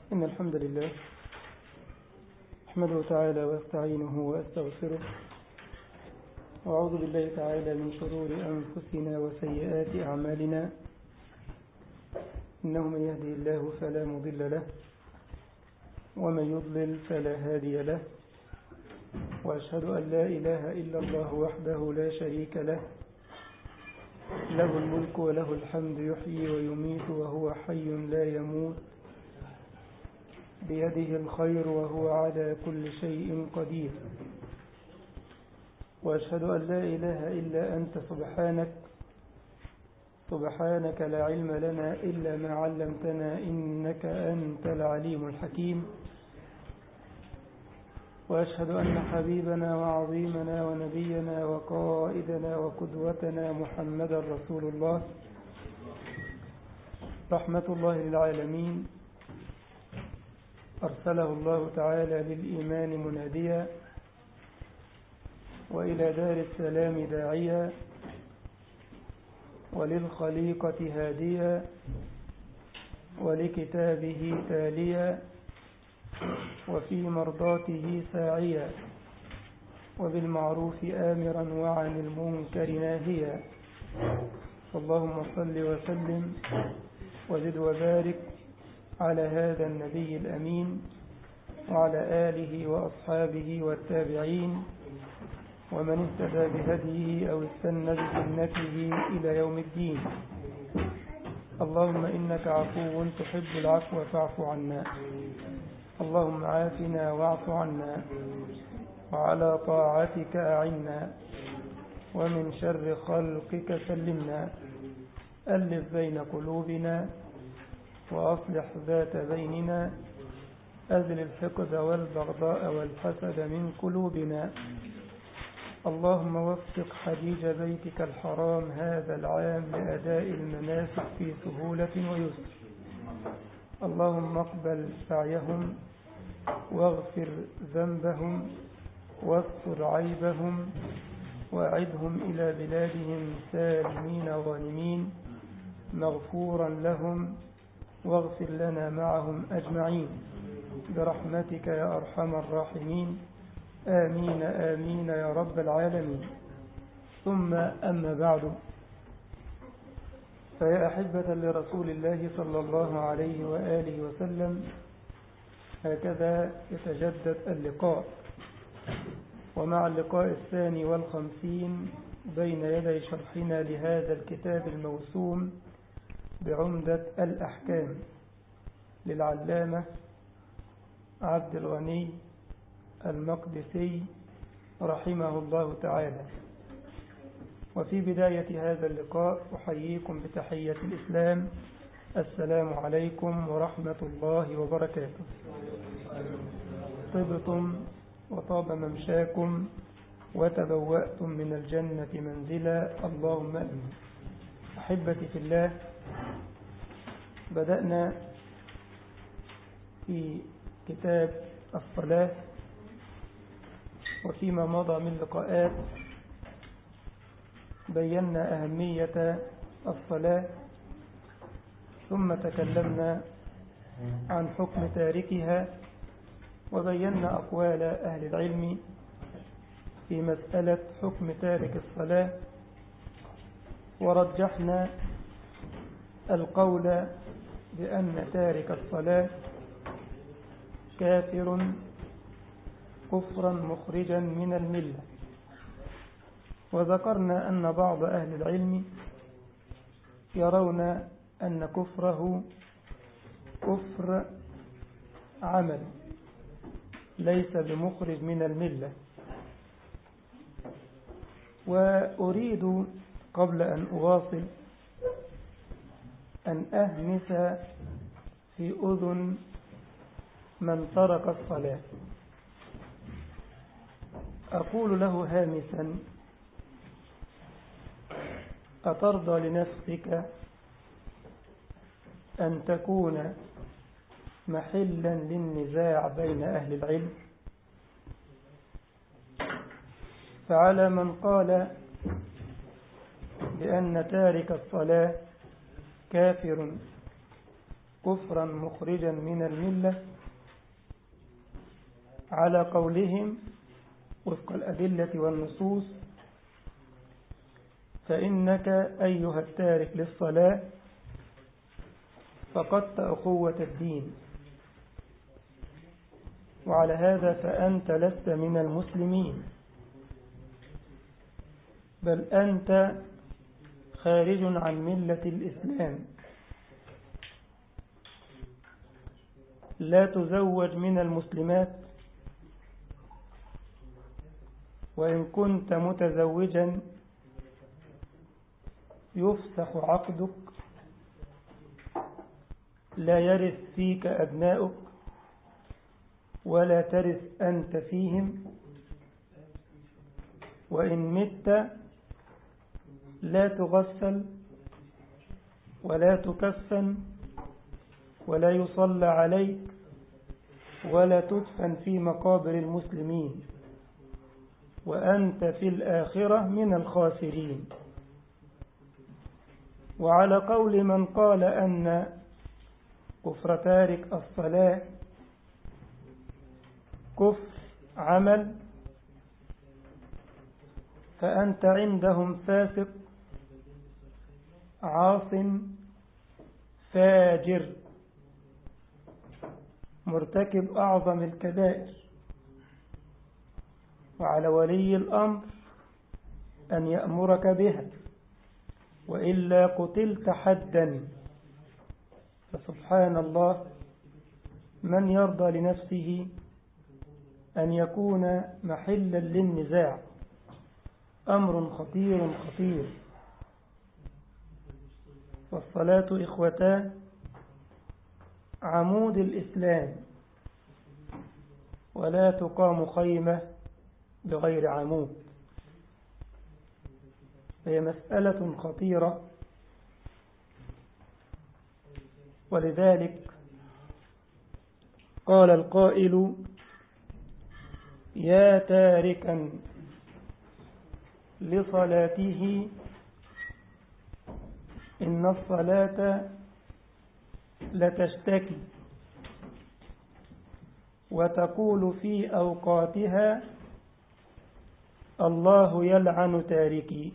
إن الحمد لله أحمده تعالى واستعينه وأستغفره وأعوذ بالله تعالى من شرور أنفسنا وسيئات أعمالنا إنه من يهدي الله فلا مضل له ومن يضلل فلا هادي له وأشهد أن لا إله إلا الله وحده لا شريك له له الملك وله الحمد يحيي ويميت وهو حي لا يموت بيده الخير وهو على كل شيء قدير وأشهد أن لا إله إلا أنت سبحانك سبحانك لا علم لنا إلا ما علمتنا إنك أنت العليم الحكيم وأشهد أن حبيبنا وعظيمنا ونبينا وقائدنا وقدوتنا محمدا رسول الله رحمة الله للعالمين أرسله الله تعالى للإيمان مناديا وإلى دار السلام داعيا وللخليقة هاديا ولكتابه تاليا وفي مرضاته ساعيا وبالمعروف آمرا وعن المنكر ناهيا اللهم صل وسلم وزد وبارك على هذا النبي الأمين وعلى آله وأصحابه والتابعين ومن اهتدى بهديه أو استنى بسنته إلى يوم الدين اللهم إنك عفو تحب العفو فاعف عنا اللهم عافنا واعف عنا وعلى طاعتك أعنا ومن شر خلقك سلمنا ألف بين قلوبنا وأصلح ذات بيننا أزل الحقد والبغضاء والحسد من قلوبنا اللهم وفق حديج بيتك الحرام هذا العام لأداء المناسك في سهولة ويسر اللهم اقبل سعيهم واغفر ذنبهم واستر عيبهم وأعدهم إلى بلادهم سالمين غانمين مغفورا لهم واغفر لنا معهم أجمعين برحمتك يا أرحم الراحمين آمين آمين يا رب العالمين ثم أما بعد فيا أحبة لرسول الله صلى الله عليه وآله وسلم هكذا يتجدد اللقاء ومع اللقاء الثاني والخمسين بين يدي شرحنا لهذا الكتاب الموسوم بعمدة الأحكام للعلامة عبد الغني المقدسي رحمه الله تعالى وفي بداية هذا اللقاء أحييكم بتحية الإسلام السلام عليكم ورحمة الله وبركاته طبتم وطاب ممشاكم وتبوأتم من الجنة منزلا اللهم أمين أحبتي في الله بدأنا في كتاب الصلاة وفيما مضى من لقاءات بينا أهمية الصلاة ثم تكلمنا عن حكم تاركها وبينا أقوال أهل العلم في مسألة حكم تارك الصلاة ورجحنا القول بأن تارك الصلاة كافر كفرا مخرجا من الملة وذكرنا أن بعض أهل العلم يرون أن كفره كفر عمل ليس بمخرج من الملة وأريد قبل أن أواصل أن أهمس في أذن من ترك الصلاة أقول له هامسا أترضى لنفسك أن تكون محلا للنزاع بين أهل العلم فعلى من قال بأن تارك الصلاة كافر كفرا مخرجا من الملة على قولهم وفق الأدلة والنصوص فإنك أيها التارك للصلاة فقدت أخوة الدين وعلى هذا فأنت لست من المسلمين بل أنت خارج عن ملة الإسلام لا تزوج من المسلمات وإن كنت متزوجا يفسخ عقدك لا يرث فيك أبناؤك ولا ترث أنت فيهم وإن مت لا تغسل ولا تكفن ولا يصلى عليك ولا تدفن في مقابر المسلمين وأنت في الآخرة من الخاسرين وعلى قول من قال أن كفر تارك الصلاة كفر عمل فأنت عندهم فاسق عاص فاجر مرتكب أعظم الكبائر وعلى ولي الأمر أن يأمرك بها وإلا قتلت حدا فسبحان الله من يرضى لنفسه أن يكون محلا للنزاع أمر خطير خطير والصلاة إخوتان عمود الإسلام ولا تقام خيمة بغير عمود هي مسألة خطيرة ولذلك قال القائل يا تاركا لصلاته إن الصلاة لتشتكي وتقول في أوقاتها الله يلعن تاركي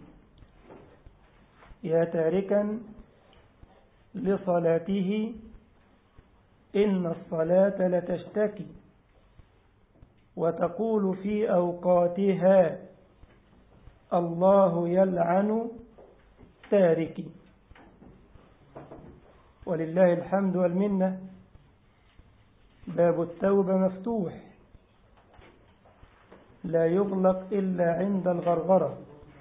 يا تاركا لصلاته إن الصلاة لتشتكي وتقول في أوقاتها الله يلعن تاركي ولله الحمد والمنة باب التوبة مفتوح لا يغلق إلا عند الغرغرة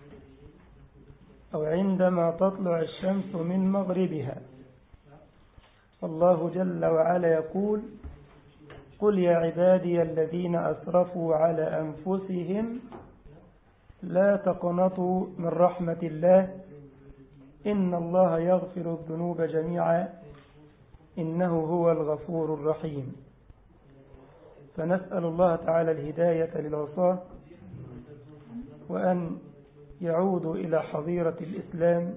أو عندما تطلع الشمس من مغربها الله جل وعلا يقول قل يا عبادي الذين أسرفوا على أنفسهم لا تقنطوا من رحمة الله إن الله يغفر الذنوب جميعا إنه هو الغفور الرحيم فنسأل الله تعالى الهداية للعصاة وأن يعودوا إلى حظيرة الإسلام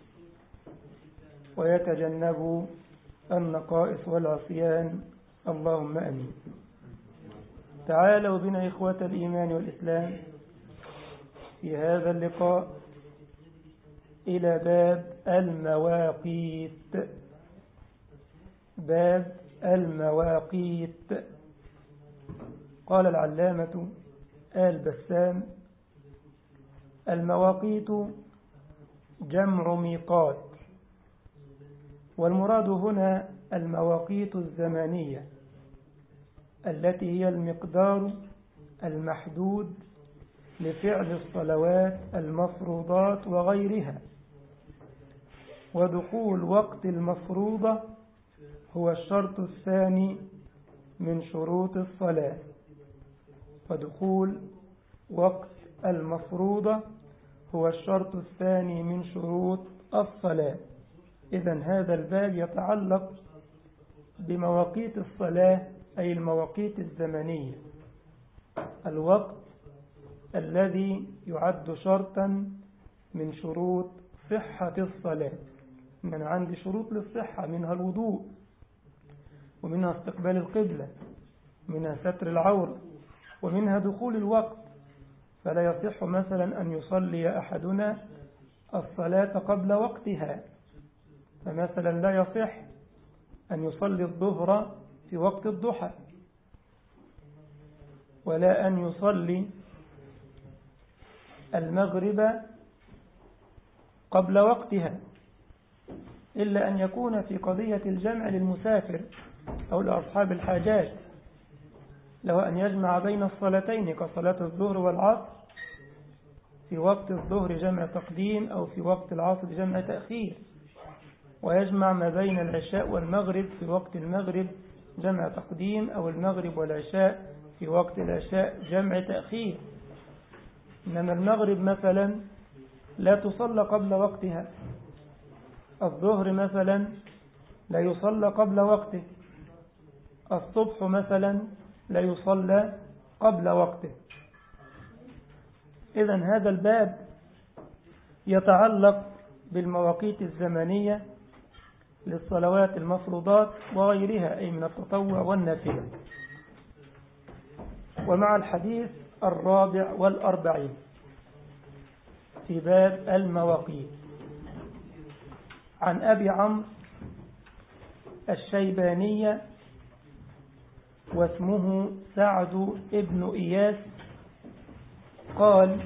ويتجنبوا النقائص والعصيان اللهم أمين تعالوا بنا إخوة الإيمان والإسلام في هذا اللقاء إلى باب المواقيت باب المواقيت قال العلامة آل بسام المواقيت جمع ميقات والمراد هنا المواقيت الزمانية التي هي المقدار المحدود لفعل الصلوات المفروضات وغيرها ودخول وقت المفروضة هو الشرط الثاني من شروط الصلاة ودخول وقت المفروضة هو الشرط الثاني من شروط الصلاة إذا هذا الباب يتعلق بمواقيت الصلاة أي المواقيت الزمنية الوقت الذي يعد شرطا من شروط صحة الصلاة من عندي شروط للصحة منها الوضوء ومنها استقبال القبلة منها ستر العورة ومنها دخول الوقت فلا يصح مثلا أن يصلي أحدنا الصلاة قبل وقتها فمثلا لا يصح أن يصلي الظهر في وقت الضحى ولا أن يصلي المغرب قبل وقتها إلا أن يكون في قضية الجمع للمسافر أو لأصحاب الحاجات لو أن يجمع بين الصلاتين كصلاة الظهر والعصر في وقت الظهر جمع تقديم أو في وقت العصر جمع تأخير ويجمع ما بين العشاء والمغرب في وقت المغرب جمع تقديم أو المغرب والعشاء في وقت العشاء جمع تأخير إنما المغرب مثلا لا تصلى قبل وقتها الظهر مثلا لا يصلى قبل وقته الصبح مثلا لا يصلى قبل وقته إذا هذا الباب يتعلق بالمواقيت الزمنية للصلوات المفروضات وغيرها أي من التطوع والنافلة ومع الحديث الرابع والأربعين في باب المواقيت عن أبي عمرو الشيبانية واسمه سعد ابن إياس قال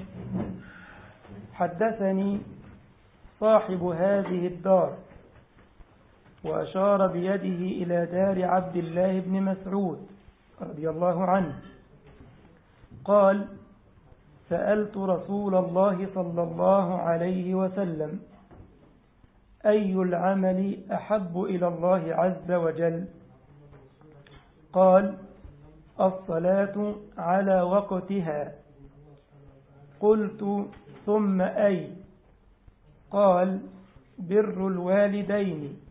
حدثني صاحب هذه الدار وأشار بيده إلى دار عبد الله بن مسعود رضي الله عنه قال سألت رسول الله صلى الله عليه وسلم أي العمل أحب إلى الله عز وجل قال الصلاة على وقتها قلت ثم أي قال بر الوالدين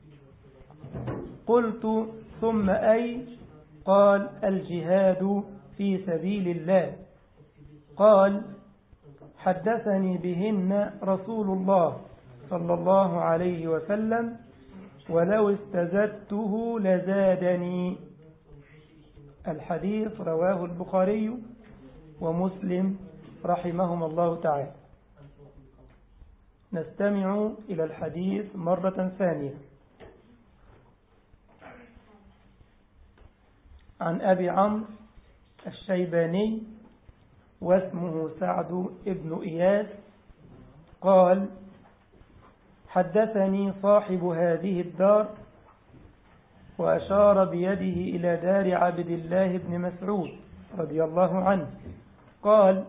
قلت ثم أي قال الجهاد في سبيل الله قال حدثني بهن رسول الله صلى الله عليه وسلم ولو استزدته لزادني الحديث رواه البخاري ومسلم رحمهما الله تعالى نستمع إلى الحديث مرة ثانية عن أبي عمرو الشيباني واسمه سعد ابن إياس قال حدثني صاحب هذه الدار وأشار بيده إلى دار عبد الله بن مسعود رضي الله عنه قال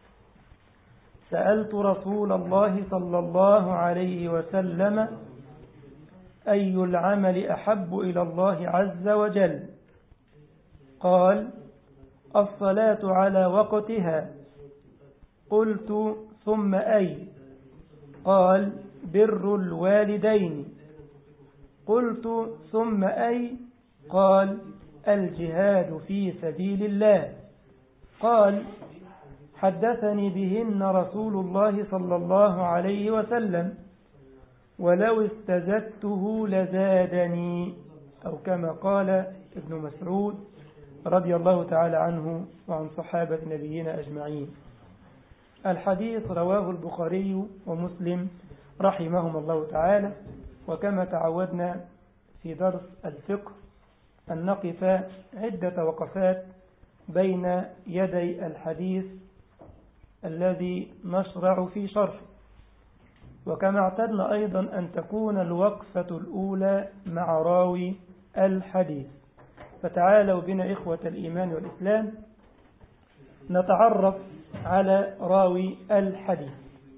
سألت رسول الله صلى الله عليه وسلم أي العمل أحب إلى الله عز وجل قال الصلاة على وقتها قلت ثم أي قال بر الوالدين قلت ثم أي قال الجهاد في سبيل الله قال حدثني بهن رسول الله صلى الله عليه وسلم ولو استزدته لزادني أو كما قال ابن مسعود رضي الله تعالى عنه وعن صحابة نبينا أجمعين الحديث رواه البخاري ومسلم رحمهم الله تعالى وكما تعودنا في درس الفقه أن نقف عدة وقفات بين يدي الحديث الذي نشرع في شرحه وكما اعتدنا أيضا أن تكون الوقفة الأولى مع راوي الحديث فتعالوا بنا إخوة الإيمان والإسلام نتعرف على راوي الحديث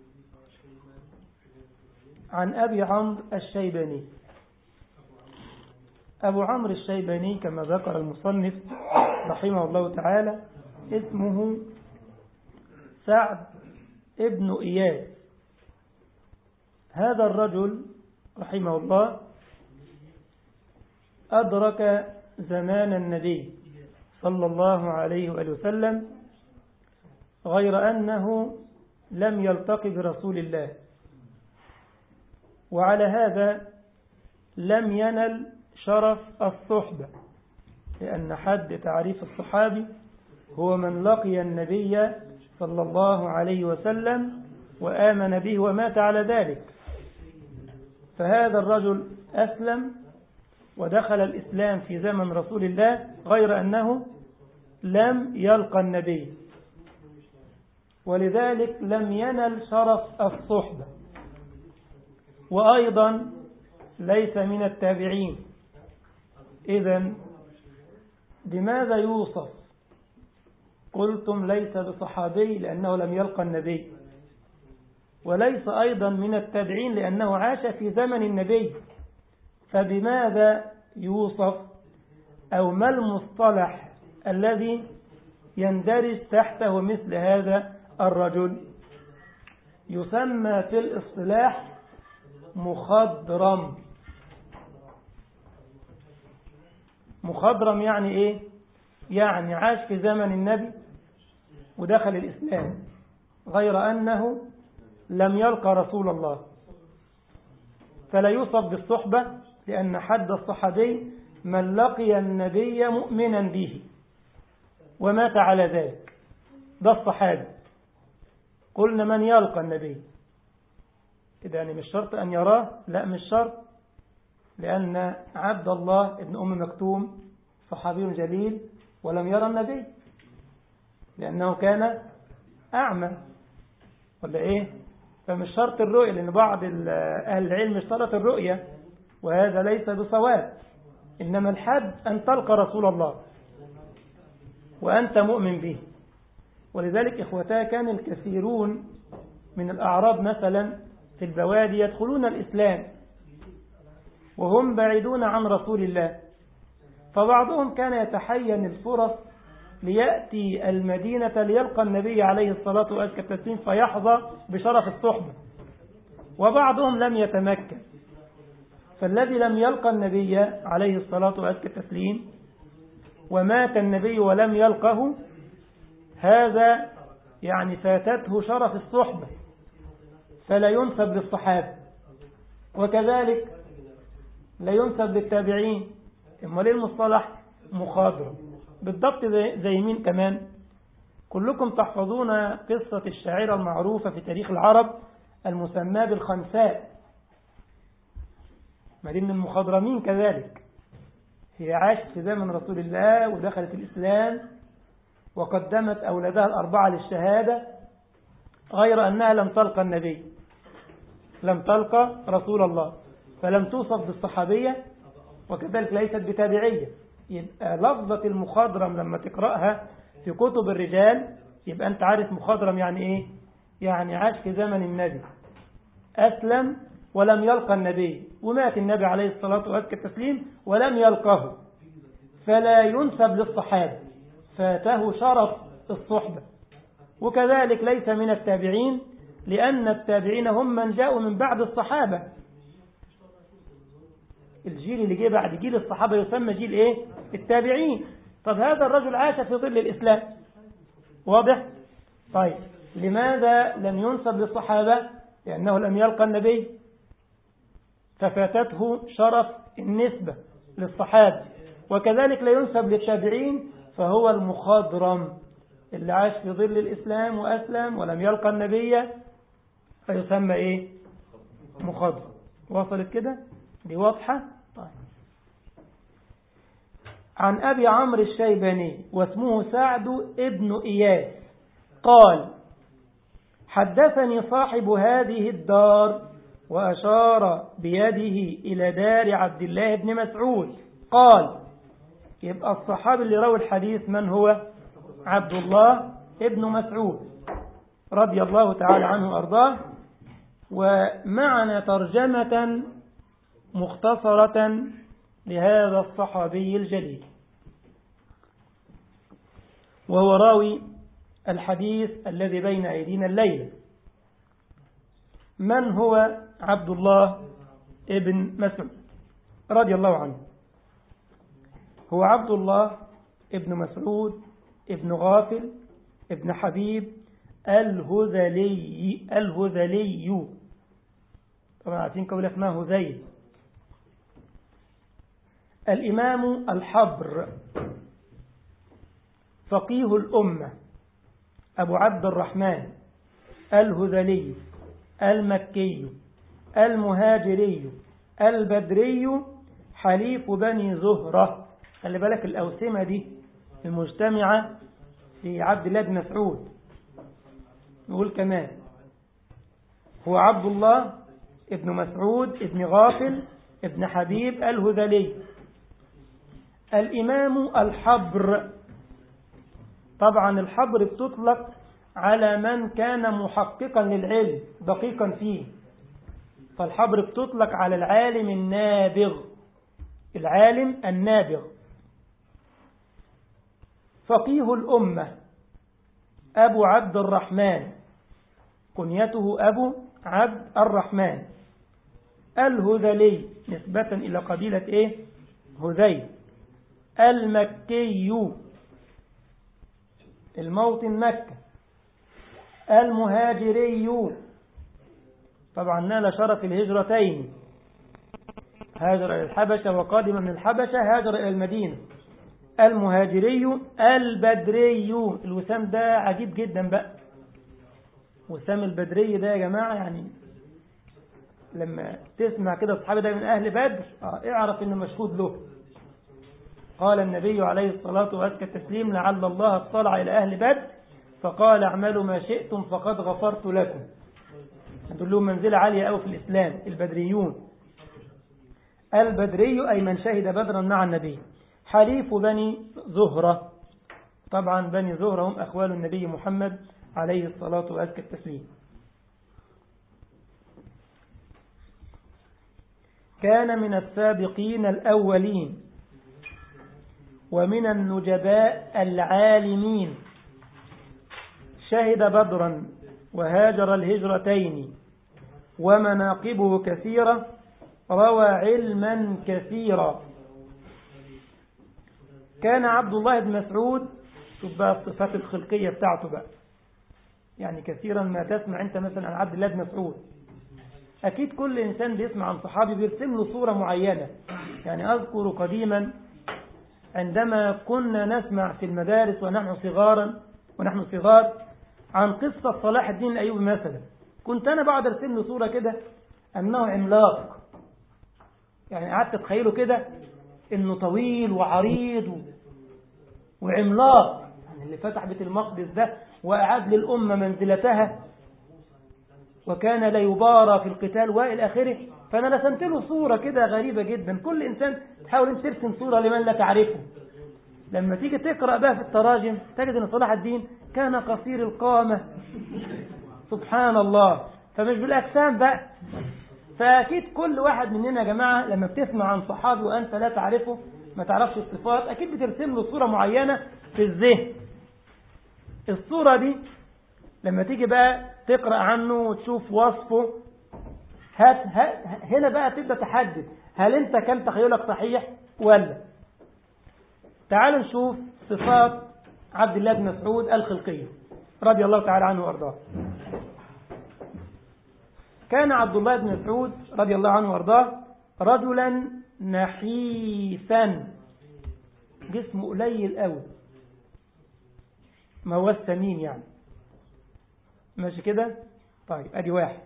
عن أبي عمرو الشيباني أبو عمرو الشيباني كما ذكر المصنف رحمه الله تعالى اسمه سعد ابن إياس هذا الرجل رحمه الله أدرك زمان النبي صلى الله عليه وآله وسلم غير أنه لم يلتقي برسول الله وعلى هذا لم ينل شرف الصحبة لأن حد تعريف الصحابي هو من لقي النبي صلى الله عليه وسلم وآمن به ومات على ذلك فهذا الرجل أسلم ودخل الإسلام في زمن رسول الله غير أنه لم يلقى النبي ولذلك لم ينل شرف الصحبة وأيضا ليس من التابعين إذا بماذا يوصف قلتم ليس بصحابي لأنه لم يلقى النبي وليس أيضا من التابعين لأنه عاش في زمن النبي فبماذا يوصف أو ما المصطلح الذي يندرج تحته مثل هذا الرجل يسمى في الاصطلاح مخضرم مخضرم يعني ايه يعني عاش في زمن النبي ودخل الإسلام غير أنه لم يلقى رسول الله فلا يوصف بالصحبة لأن حد الصحابي من لقي النبي مؤمنا به ومات على ذلك ده الصحابي قلنا من يلقى النبي إذا يعني مش شرط أن يراه لا مش شرط لأن عبد الله ابن أم مكتوم صحابي جليل ولم يرى النبي لأنه كان أعمى ولا إيه فمش شرط الرؤية لأن بعض أهل العلم اشترط الرؤية وهذا ليس بصواب إنما الحد أن تلقى رسول الله وأنت مؤمن به ولذلك إخوتها كان الكثيرون من الأعراب مثلا في البوادي يدخلون الإسلام وهم بعيدون عن رسول الله فبعضهم كان يتحين الفرص ليأتي المدينة ليلقى النبي عليه الصلاة والسلام فيحظى بشرف الصحبة وبعضهم لم يتمكن فالذي لم يلقى النبي عليه الصلاة والسلام ومات النبي ولم يلقه هذا يعني فاتته شرف الصحبة فلا ينسب للصحابة وكذلك لا ينسب للتابعين اما ليه المصطلح مخاضرة بالضبط زي, زي مين كمان كلكم تحفظون قصة الشاعرة المعروفة في تاريخ العرب المسمى بالخنساء ما دي من المخضرمين كذلك هي عاشت في زمن رسول الله ودخلت الإسلام وقدمت أولادها الأربعة للشهادة غير أنها لم تلقى النبي لم تلقى رسول الله فلم توصف بالصحابية وكذلك ليست بتابعية يبقى لفظة المخضرم لما تقرأها في كتب الرجال يبقى أنت عارف مخضرم يعني إيه يعني عاش في زمن النبي أسلم ولم يلقى النبي ومات النبي عليه الصلاة والتسليم ولم يلقه فلا ينسب للصحابة فاته شرف الصحبة وكذلك ليس من التابعين لأن التابعين هم من جاءوا من بعد الصحابة الجيل اللي جه بعد جيل الصحابة يسمى جيل ايه التابعين طب هذا الرجل عاش في ظل الإسلام واضح طيب لماذا لم ينسب للصحابة لأنه لم يلقى النبي ففاتته شرف النسبة للصحابة وكذلك لا ينسب للتابعين فهو المخضرم اللي عاش في ظل الإسلام وأسلم ولم يلقى النبي فيسمى إيه مخضرم وصلت كده دي واضحة طيب عن أبي عمرو الشيباني واسمه سعد ابن إياس قال حدثني صاحب هذه الدار وأشار بيده إلى دار عبد الله بن مسعود قال يبقى الصحابي اللي روى الحديث من هو عبد الله ابن مسعود رضي الله تعالى عنه وأرضاه ومعنا ترجمة مختصرة لهذا الصحابي الجليل وهو راوي الحديث الذي بين أيدينا الليلة من هو عبد الله ابن مسعود رضي الله عنه هو عبد الله ابن مسعود ابن غافل ابن حبيب الهذلي الهذلي طبعا عارفين قولة اسمها هذيل الإمام الحبر فقيه الأمة أبو عبد الرحمن الهذلي المكي المهاجري البدري حليف بني زهرة خلي بالك الأوسمة دي المجتمعة في عبد الله بن مسعود نقول كمان هو عبد الله ابن مسعود ابن غافل ابن حبيب الهذلي الإمام الحبر طبعا الحبر بتطلق على من كان محققا للعلم دقيقا فيه فالحبر بتطلق على العالم النابغ العالم النابغ فقيه الأمة أبو عبد الرحمن كنيته أبو عبد الرحمن الهذلي نسبة إلى قبيلة إيه هذيل المكي الموطن مكة المهاجري طبعا نال شرف الهجرتين هاجر إلى الحبشة وقادم من الحبشة هاجر إلى المدينة المهاجري البدري الوسام ده عجيب جدا بقى وسام البدري ده يا جماعة يعني لما تسمع كده الصحابي ده من أهل بدر اه اعرف إنه مشهود له قال النبي عليه الصلاة وأزكى التسليم لعل الله اطلع إلى أهل بدر فقال اعملوا ما شئتم فقد غفرت لكم دول لهم منزلة عالية أو في الإسلام البدريون البدري أي من شهد بدرا مع النبي حليف بني زهرة طبعا بني زهرة هم أخوال النبي محمد عليه الصلاة وأزكى التسليم كان من السابقين الأولين ومن النجباء العالمين شهد بدرا وهاجر الهجرتين ومناقبه كثيرة روى علما كثيرا كان عبد الله بن مسعود شوف بقى الصفات الخلقية بتاعته بقى يعني كثيرا ما تسمع انت مثلا عن عبد الله بن مسعود أكيد كل إنسان بيسمع عن صحابي بيرسم له صورة معينة يعني أذكر قديما عندما كنا نسمع في المدارس ونحن صغارا ونحن صغار عن قصة صلاح الدين الأيوبي مثلا كنت أنا بعد أرسم له صورة كده أنه عملاق يعني قعدت أتخيله كده إنه طويل وعريض و... وعملاق يعني اللي فتح بيت المقدس ده وأعاد للأمة منزلتها وكان لا يبارى في القتال وإلى آخره فأنا رسمت له صورة كده غريبة جدا كل إنسان تحاول أن ترسم صورة لمن لا تعرفه لما تيجي تقرأ بقى في التراجم تجد أن صلاح الدين كان قصير القامة سبحان الله فمش بالأجسام بقى فأكيد كل واحد مننا يا جماعة لما بتسمع عن صحابي وأنت لا تعرفه ما تعرفش الصفات أكيد بترسم له صورة معينة في الذهن الصورة دي لما تيجي بقى تقرأ عنه وتشوف وصفه هات هات هنا بقى تبدأ تحدد هل انت كان تخيلك صحيح ولا تعالوا نشوف صفات عبد الله بن مسعود الخلقية رضي الله تعالى عنه وارضاه كان عبد الله بن مسعود رضي الله عنه وارضاه رجلا نحيفا جسمه قليل قوي ما هو السمين يعني ماشي كده طيب ادي واحد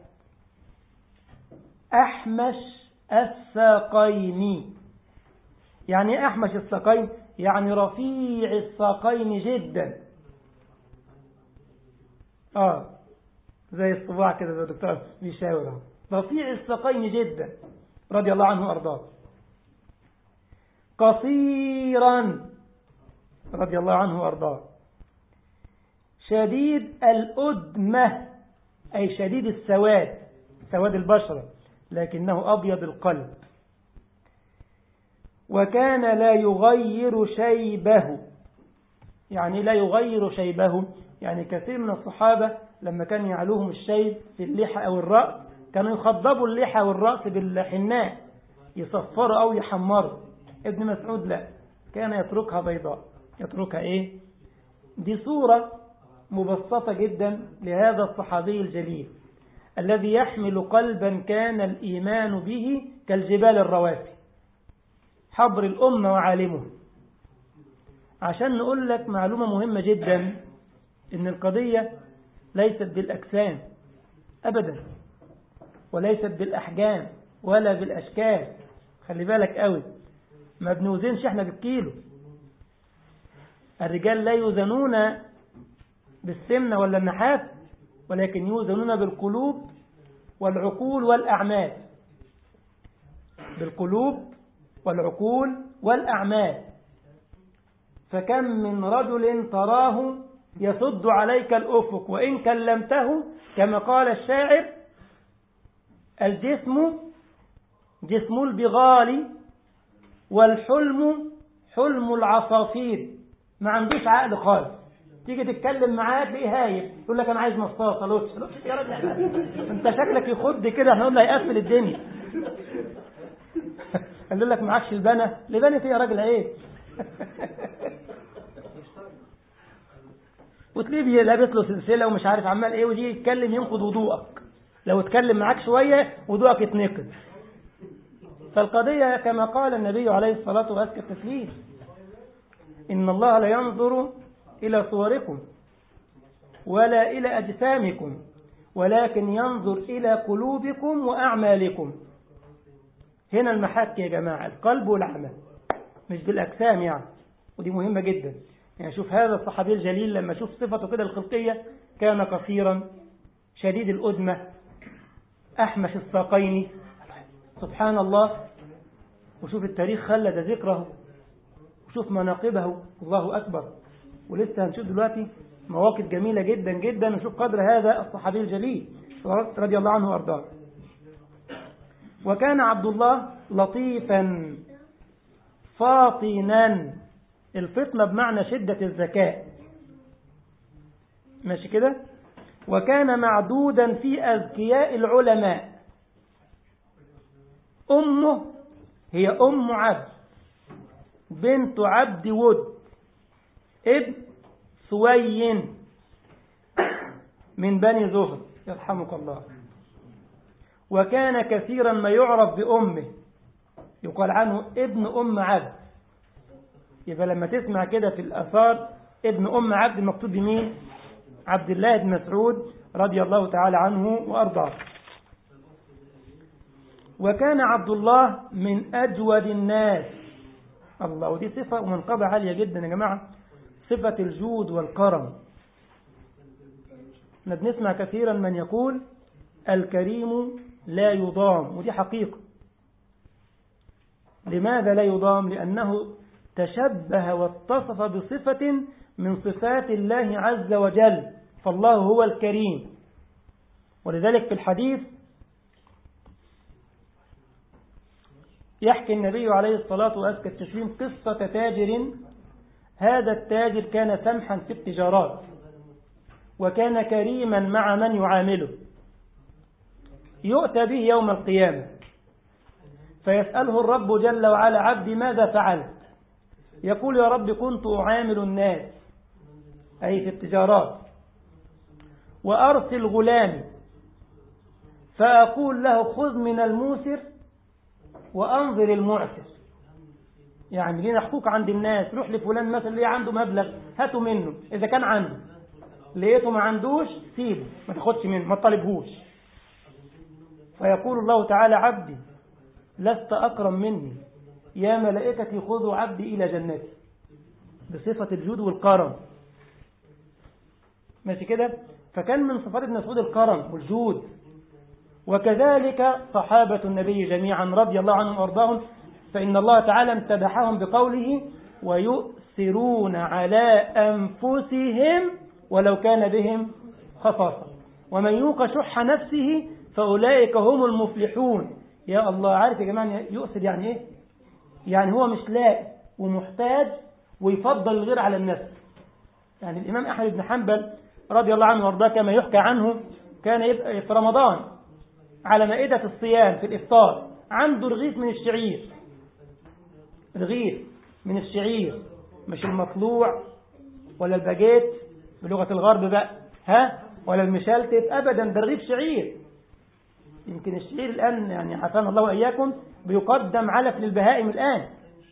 احمش الساقين يعني ايه احمش الساقين يعني رفيع الساقين جدا اه زي الصباع كده زي الدكتور بيشاور رفيع الساقين جدا رضي الله عنه وارضاه قصيرا رضي الله عنه وارضاه شديد الأدمة أي شديد السواد سواد البشرة لكنه أبيض القلب وكان لا يغير شيبه يعني لا يغير شيبه يعني كثير من الصحابة لما كان يعلوهم الشيب في اللحى أو الرأس كانوا يخضبوا اللحى والرأس بالحناء يصفروا أو يحمروا ابن مسعود لا كان يتركها بيضاء يتركها إيه دي صورة مبسطة جدا لهذا الصحابي الجليل الذي يحمل قلبا كان الإيمان به كالجبال الرواسي حبر الأمة وعالمه عشان نقول لك معلومة مهمة جدا إن القضية ليست بالأجسام أبدا وليست بالأحجام ولا بالأشكال خلي بالك قوي ما بنوزنش احنا بالكيلو الرجال لا يوزنون بالسمنة ولا النحاس ولكن يوزنون بالقلوب والعقول والأعمال بالقلوب والعقول والأعمال فكم من رجل تراه يصد عليك الأفق وإن كلمته كما قال الشاعر الجسم جسم البغال والحلم حلم العصافير ما عندوش عقل خالص تيجي تتكلم معاه تلاقيه هايف يقول لك انا عايز مصاصه لوتش لوتش يا راجل انت شكلك يخد كده هنقول له هيقفل الدنيا قال لك معكش البنا لبنة ايه يا راجل ايه وتلاقيه لابس له سلسله ومش عارف عمال ايه ويجي يتكلم ينقض وضوءك لو اتكلم معاك شويه وضوءك يتنقض فالقضيه كما قال النبي عليه الصلاه وازكى التسليم ان الله لا ينظر الى صوركم ولا الى اجسامكم ولكن ينظر الى قلوبكم واعمالكم هنا المحك يا جماعه القلب والعمل مش بالاجسام يعني ودي مهمه جدا يعني شوف هذا الصحابي الجليل لما شوف صفته كده الخلقية كان قصيرا شديد الأدمة أحمش الساقين سبحان الله وشوف التاريخ خلد ذكره وشوف مناقبه الله أكبر ولسه هنشوف دلوقتي مواقف جميلة جدا جدا وشوف قدر هذا الصحابي الجليل رضي الله عنه وأرضاه وكان عبد الله لطيفا فاطنا الفطنة بمعنى شدة الذكاء ماشي كده وكان معدودا في أذكياء العلماء أمه هي أم عبد بنت عبد ود ابن سوي من بني زهر يرحمك الله وكان كثيرا ما يعرف بأمه يقال عنه ابن أم عبد يبقى لما تسمع كده في الأثار ابن أم عبد المكتوب بمين عبد الله بن مسعود رضي الله تعالى عنه وأرضاه وكان عبد الله من أجود الناس الله ودي صفة ومنقبة عالية جدا يا جماعة صفة الجود والكرم احنا بنسمع كثيرا من يقول الكريم لا يضام ودي حقيقة لماذا لا يضام لأنه تشبه واتصف بصفة من صفات الله عز وجل فالله هو الكريم ولذلك في الحديث يحكي النبي عليه الصلاة وأزكى التسليم قصة تاجر هذا التاجر كان سمحا في التجارات وكان كريما مع من يعامله يؤتى به يوم القيامة فيسأله الرب جل وعلا عبدي ماذا فعلت يقول يا رب كنت أعامل الناس أي في التجارات وأرسل غلامي فأقول له خذ من الموسر وأنظر المعسر يعني لينا حقوق عند الناس روح لفلان مثلا اللي عنده مبلغ هاته منه إذا كان عنده لقيته ما عندوش سيبه ما تاخدش منه ما تطالبهوش فيقول الله تعالى عبدي لست أكرم مني يا ملائكتي خذوا عبدي إلى جنتي بصفة الجود والكرم ماشي كده فكان من صفات ابن مسعود الكرم والجود وكذلك صحابة النبي جميعا رضي الله عنهم وارضاهم فإن الله تعالى امتدحهم بقوله ويؤثرون على أنفسهم ولو كان بهم خصاصة ومن يوق شح نفسه فأولئك هم المفلحون يا الله عارف يا جماعة يؤثر يعني ايه يعني هو مش لاقي ومحتاج ويفضل الغير على النفس يعني الإمام أحمد بن حنبل رضي الله عنه وارضاه كما يحكى عنه كان يبقى في رمضان على مائدة الصيام في الإفطار عنده رغيف من الشعير رغيف من الشعير مش المطلوع ولا الباجيت بلغة الغرب بقى ها ولا المشلتت أبدا ده رغيف شعير يمكن الشعير الآن يعني عافانا الله وإياكم بيقدم علف للبهائم الآن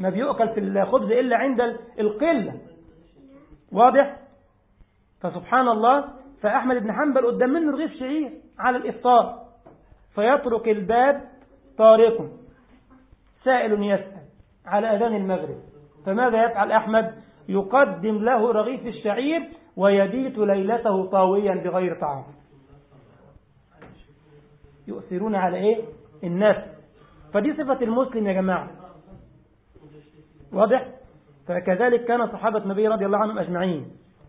ما بيؤكل في الخبز إلا عند القلة واضح فسبحان الله فأحمد بن حنبل قدام منه رغيف شعير على الإفطار فيترك الباب طارق سائل يسأل على أذان المغرب فماذا يفعل أحمد يقدم له رغيف الشعير ويبيت ليلته طاويا بغير طعام يؤثرون على إيه النفس فدي صفة المسلم يا جماعة واضح فكذلك كان صحابة النبي رضي الله عنهم أجمعين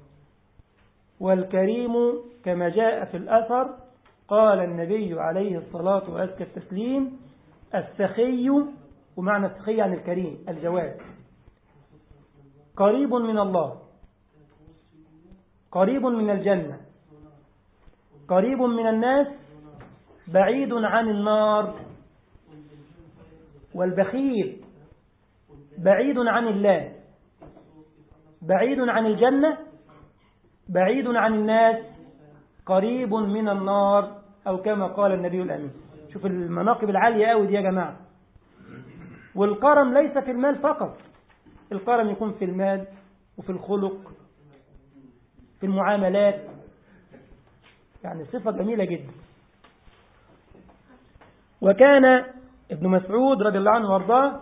والكريم كما جاء في الأثر قال النبي عليه الصلاة وأزكى التسليم السخي ومعنى السخي عن الكريم الجواد قريب من الله قريب من الجنة قريب من الناس بعيد عن النار والبخيل بعيد عن الله بعيد عن الجنة بعيد عن الناس قريب من النار أو كما قال النبي الأمين شوف المناقب العالية قوي دي يا جماعة والكرم ليس في المال فقط الكرم يكون في المال وفي الخلق في المعاملات يعني صفة جميلة جدا وكان ابن مسعود رضي الله عنه وارضاه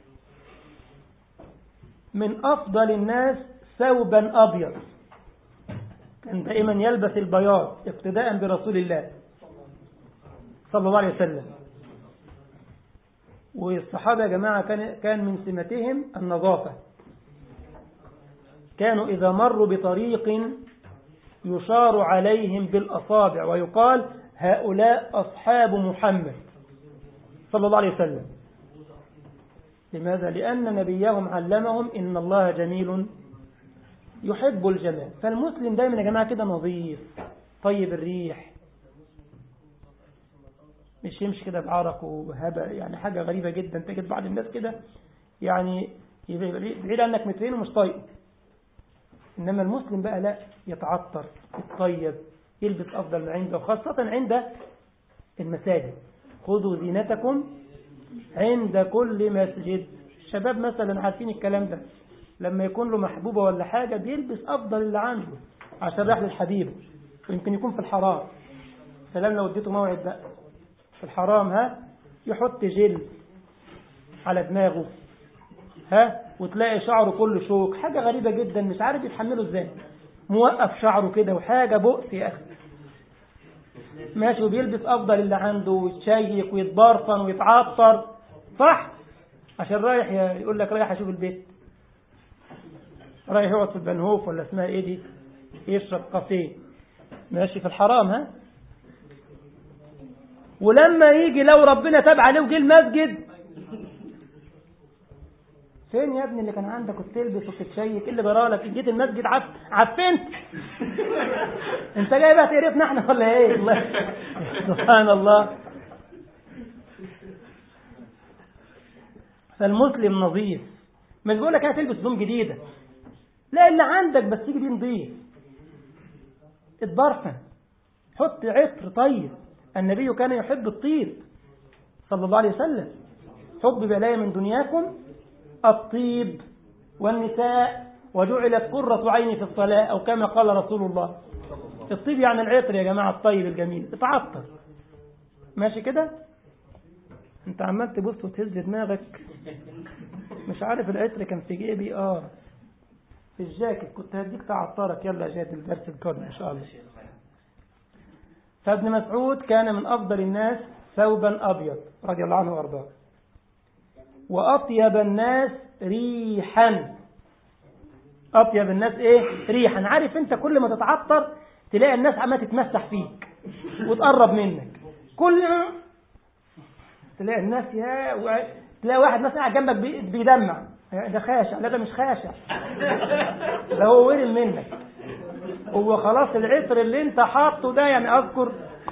من أفضل الناس ثوبا أبيض كان دائما يلبس البياض اقتداء برسول الله صلى الله عليه وسلم والصحابة يا جماعة كان كان من سمتهم النظافة كانوا إذا مروا بطريق يشار عليهم بالأصابع ويقال هؤلاء أصحاب محمد صلى الله عليه وسلم لماذا؟ لأن نبيهم علمهم إن الله جميل يحب الجمال فالمسلم دايما يا جماعة كده نظيف طيب الريح مش يمشي كده بعرق وهبة يعني حاجة غريبة جدا تجد بعض الناس كده يعني بعيد عنك مترين ومش طايق إنما المسلم بقى لا يتعطر يتطيب يلبس أفضل ما عنده خاصة عند المساجد خذوا زينتكم عند كل مسجد الشباب مثلا عارفين الكلام ده لما يكون له محبوبة ولا حاجة بيلبس أفضل اللي عنده عشان راح للحبيب ويمكن يكون في الحرام سلام لو اديته موعد بقى في الحرام ها يحط جل على دماغه ها وتلاقي شعره كله شوك حاجة غريبة جدا مش عارف يتحمله ازاي موقف شعره كده وحاجة بؤس يا أخي ماشي وبيلبس أفضل اللي عنده ويتشيك ويتبرفن ويتعطر صح عشان رايح يقول لك رايح أشوف البيت رايح يقعد في البنهوف ولا اسمها ايه دي يشرب كافيه ماشي في الحرام ها ولما يجي لو ربنا تاب عليه وجه المسجد فين يا ابني اللي كان عندك وبتلبس وبتتشيك ايه اللي جرالك جيت المسجد عف عفنت انت جاي بقى تقرفنا احنا ولا ايه الله سبحان الله فالمسلم نظيف مش بقول لك هتلبس هدوم جديده لا اللي عندك بس تيجي بيه نظيف اتبرفن حط عطر طيب النبي كان يحب الطيب صلى الله عليه وسلم حب بلايا من دنياكم الطيب والنساء وجعلت قرة عيني في الصلاة أو كما قال رسول الله الطيب يعني العطر يا جماعة الطيب الجميل اتعطر ماشي كده انت عمال تبص وتهز دماغك مش عارف العطر كان في جيبي اه في الجاكيت كنت هديك تعطرك يلا يا جاد الدرس القادم ان شاء الله فابن مسعود كان من افضل الناس ثوبا ابيض رضي الله عنه وارضاه واطيب الناس ريحا اطيب الناس ايه ريحا عارف انت كل ما تتعطر تلاقي الناس عماله تتمسح فيك وتقرب منك كل ما تلاقي الناس يا و... تلاقي واحد مثلا قاعد جنبك بي... بيدمع ده خاشع لا ده مش خاشع ده هو ورم منك هو خلاص العطر اللي انت حاطه ده يعني اذكر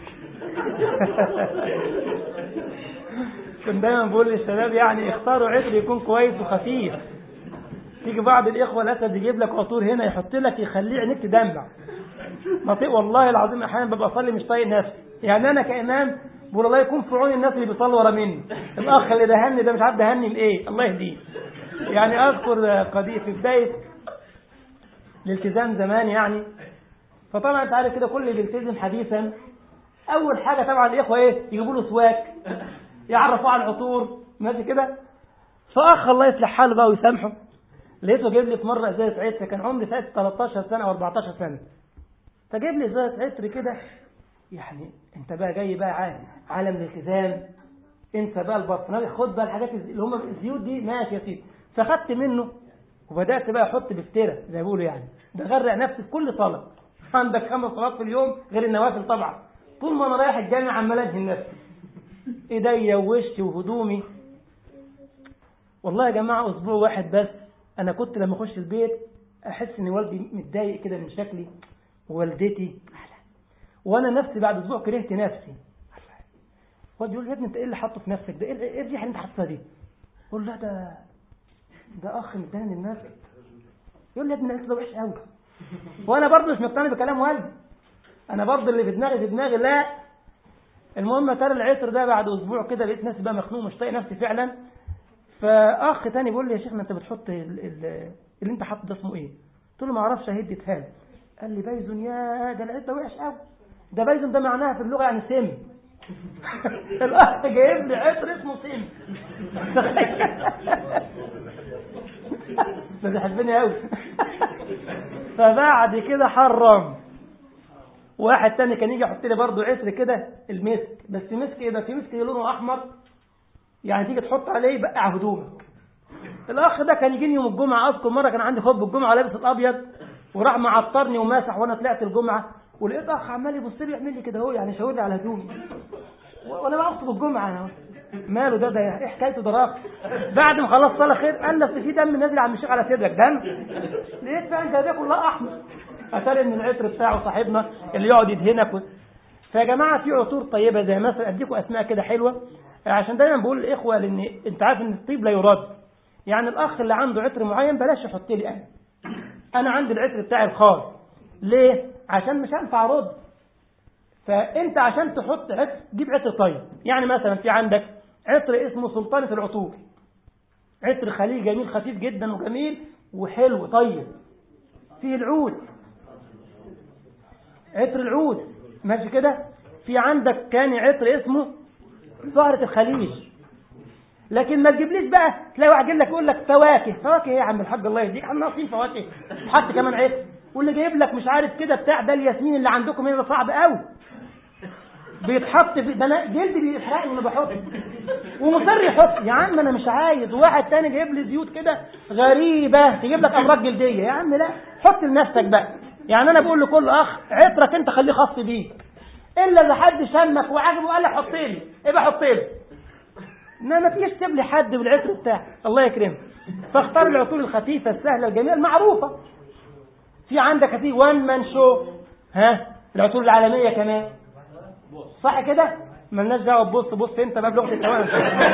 كنت دايما بقول للشباب يعني اختاروا عطر يكون كويس وخفيف تيجي بعض الاخوه الاسد يجيب لك عطور هنا يحط لك يخليه عينيك تدمع بطيء والله العظيم احيانا ببقى اصلي مش طايق نفسي يعني انا كامام بقول الله يكون في عون الناس اللي بيصلوا ورا مني الاخ اللي دهني ده مش عارف دهني لايه الله يهديه يعني اذكر قضيه في بدايه الالتزام زمان يعني فطبعا انت عارف كده كل اللي بيلتزم حديثا اول حاجه طبعا الاخوه ايه يجيبوا له سواك يعرفوه على العطور ماشي كده فاخ الله يصلح حاله بقى ويسامحه لقيته جايب لي في مره ازازه عطر كان عمري ساعتها 13 سنه او 14 سنه فجايب لي ازازه عطر كده يعني انت بقى جاي بقى عالم الالتزام انت بقى البطناوي خد بقى الحاجات اللي هم الزيوت دي ماشي يا سيدي فخدت منه وبدات بقى احط بفتره زي ما بيقولوا يعني بغرق نفسي في كل صلاه عندك خمس صلوات في اليوم غير النوافل طبعا طول ما انا رايح الجامع عمال ادهن نفسي ايديا ووشي وهدومي والله يا جماعه اسبوع واحد بس انا كنت لما اخش البيت احس ان والدي متضايق كده من شكلي ووالدتي وانا نفسي بعد اسبوع كرهت نفسي والدي يقول لي يا ابني انت ايه اللي حاطه في نفسك ده ايه الريحه اللي انت حاططها دي اقول له ده ده اخ مدهن الناس يقول لي يا ابني ده وحش قوي وانا برضه مش مقتنع بكلام والدي انا برضه اللي في دماغي في دماغي لا المهم ترى العطر ده بعد اسبوع كده لقيت نفسي بقى مخنوق مش طايق نفسي فعلا فاخ تاني بيقول لي يا شيخ ما انت بتحط ال ال اللي انت حاطه ده اسمه ايه قلت له ما اعرفش اهدي اتهال قال لي بايزون يا ده العطر وحش قوي ده بايزون ده معناها في اللغه يعني سم الاخ جايب لي عطر اسمه سم ده بيحبني قوي فبعد كده حرم واحد تاني كان يجي يحط لي برضه عطر كده المسك بس مسك ايه ده في مسك لونه احمر يعني تيجي تحط عليه يبقع هدومك الاخ ده كان يجيني يوم الجمعه اذكر مره كان عندي خطبه الجمعه لابس الابيض وراح معطرني وماسح وانا طلعت الجمعه ولقيت اخ عمال يبص لي يعمل لي كده اهو يعني شاور لي على هدومي وانا بخطب الجمعه انا ماله ده ده ايه حكايته ده راخ بعد ما خلص صلاه خير قال لي في دم نازل عم الشيخ على صدرك دم لقيت فعلا ده كلها احمر اتاري ان العطر بتاعه صاحبنا اللي يقعد يدهنك و... فيا جماعه في عطور طيبه زي مثلا اديكم اسماء كده حلوه عشان دايما بقول للاخوه لان انت عارف ان الطيب لا يراد يعني الاخ اللي عنده عطر معين بلاش يحط لي انا انا عندي العطر بتاعي الخاص ليه عشان مش هينفع ارد فانت عشان تحط عطر جيب عطر طيب يعني مثلا في عندك عطر اسمه سلطانة العطور عطر خليل جميل خفيف جدا وجميل وحلو طيب فيه العود عطر العود ماشي كده في عندك كان عطر اسمه زهرة الخليج لكن ما تجيبليش بقى تلاقي واحد يجيب لك يقول لك فواكه فواكه ايه يا عم الحاج الله يهديك احنا ناقصين فواكه حط كمان عطر واللي جايب لك مش عارف كده بتاع ده الياسمين اللي عندكم هنا صعب قوي بيتحط في ده انا جلدي بيحرقني وانا بحط ومصر يحط يا عم انا مش عايز وواحد تاني جايب لي زيوت كده غريبه تجيب لك امراض جلديه يا عم لا حط لنفسك بقى يعني انا بقول لكل اخ عطرك انت خليه خاص بيك الا اذا حد شمك وعجبه وقال لي حط لي يبقى حط لي انما ما تجيش تسيب لي حد بالعطر بتاعك الله يكرمك فاختار العطور الخفيفه السهله الجميله المعروفه في عندك في وان مان شو ها العطور العالميه كمان صح كده ملناش دعوه تبص بص انت بقى بلغه التوانس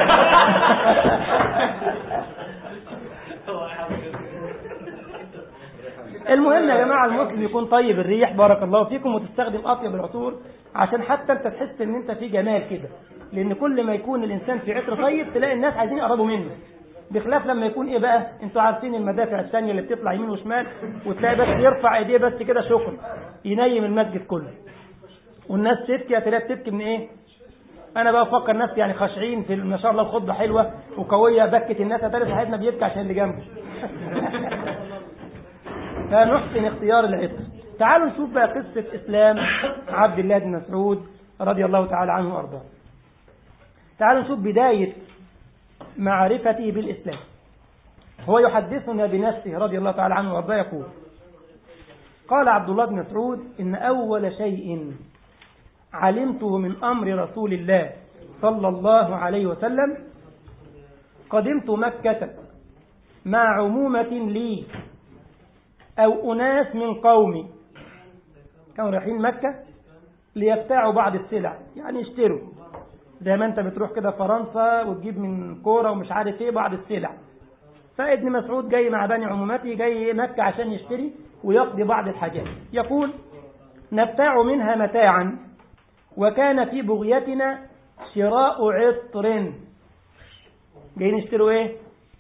المهم يا جماعه المسلم يكون طيب الريح بارك الله فيكم وتستخدم اطيب العطور عشان حتى انت تحس ان انت في جمال كده لان كل ما يكون الانسان في عطر طيب تلاقي الناس عايزين يقربوا منه بخلاف لما يكون ايه بقى انتوا عارفين المدافع الثانيه اللي بتطلع يمين وشمال وتلاقي بس يرفع ايديه بس كده شكر ينيم المسجد كله والناس تبكي هتلاقي بتبكي من ايه انا بقى افكر نفسي يعني خاشعين في ما شاء الله الخطبه حلوه وقويه بكت الناس هتلاقي صاحبنا بيبكي عشان اللي جنبه فنحسن اختيار العطر تعالوا نشوف بقى قصه اسلام عبد الله بن مسعود رضي الله تعالى عنه وارضاه تعالوا نشوف بدايه معرفته بالاسلام هو يحدثنا بنفسه رضي الله تعالى عنه وارضاه يقول قال عبد الله بن مسعود ان اول شيء علمته من أمر رسول الله صلى الله عليه وسلم قدمت مكة مع عمومة لي أو أناس من قومي كانوا رايحين مكة ليبتاعوا بعض السلع يعني يشتروا زي ما انت بتروح كده فرنسا وتجيب من كورة ومش عارف ايه بعض السلع فابن مسعود جاي مع بني عمومته جاي مكة عشان يشتري ويقضي بعض الحاجات يقول نبتاع منها متاعا وكان في بغيتنا شراء عطر جايين يشتروا ايه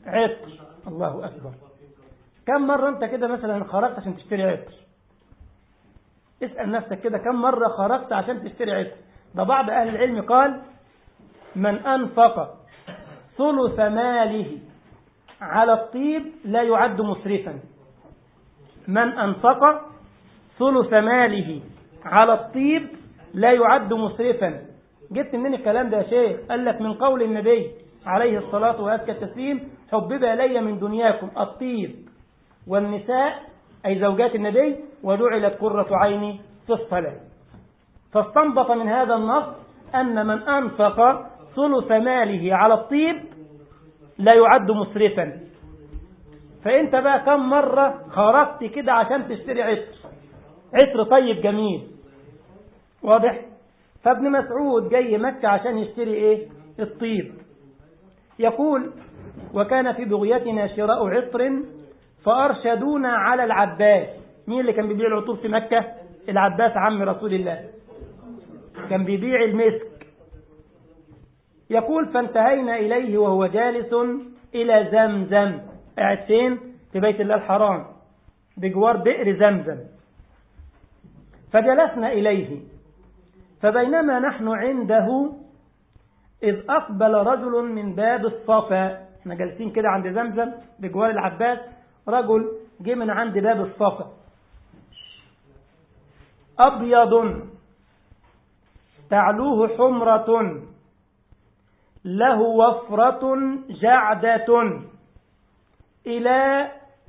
عطر الله أكبر كم مرة أنت كده مثلا خرجت عشان تشتري عطر اسأل نفسك كده كم مرة خرجت عشان تشتري عطر ده بعض أهل العلم قال من أنفق ثلث ماله على الطيب لا يعد مسرفا من أنفق ثلث ماله على الطيب لا يعد مسرفا جبت منين الكلام ده يا شيخ قال لك من قول النبي عليه الصلاة وأزكى التسليم حبب إلي من دنياكم الطيب والنساء أي زوجات النبي وجعلت قرة عيني في الصلاة فاستنبط من هذا النص أن من أنفق ثلث ماله على الطيب لا يعد مسرفا فأنت بقى كم مرة خرجت كده عشان تشتري عطر عطر طيب جميل واضح فابن مسعود جاي مكة عشان يشتري ايه الطيب يقول وكان في بغيتنا شراء عطر فأرشدونا على العباس مين اللي كان بيبيع العطور في مكة العباس عم رسول الله كان بيبيع المسك يقول فانتهينا إليه وهو جالس إلى زمزم قاعد فين في بيت الله الحرام بجوار بئر زمزم فجلسنا إليه فبينما نحن عنده إذ أقبل رجل من باب الصفا احنا جالسين كده عند زمزم بجوار العباس رجل جه من عند باب الصفا أبيض تعلوه حمرة له وفرة جعدة إلى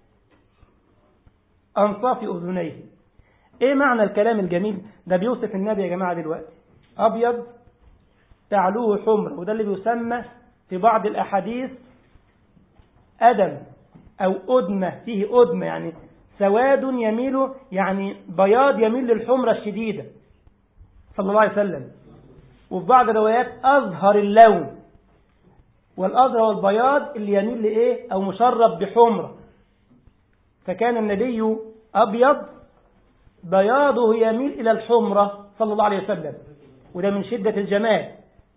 أنصاف أذنيه إيه معنى الكلام الجميل ده بيوصف النبي يا جماعة دلوقتي أبيض تعلوه حمر وده اللي بيسمى في بعض الأحاديث أدم أو أدمة فيه أدمة يعني سواد يميل يعني بياض يميل للحمرة الشديدة صلى الله عليه وسلم وفي بعض الروايات أظهر اللون والأظهر والبياض اللي يميل لإيه أو مشرب بحمرة فكان النبي أبيض بياضه يميل إلى الحمرة صلى الله عليه وسلم وده من شدة الجمال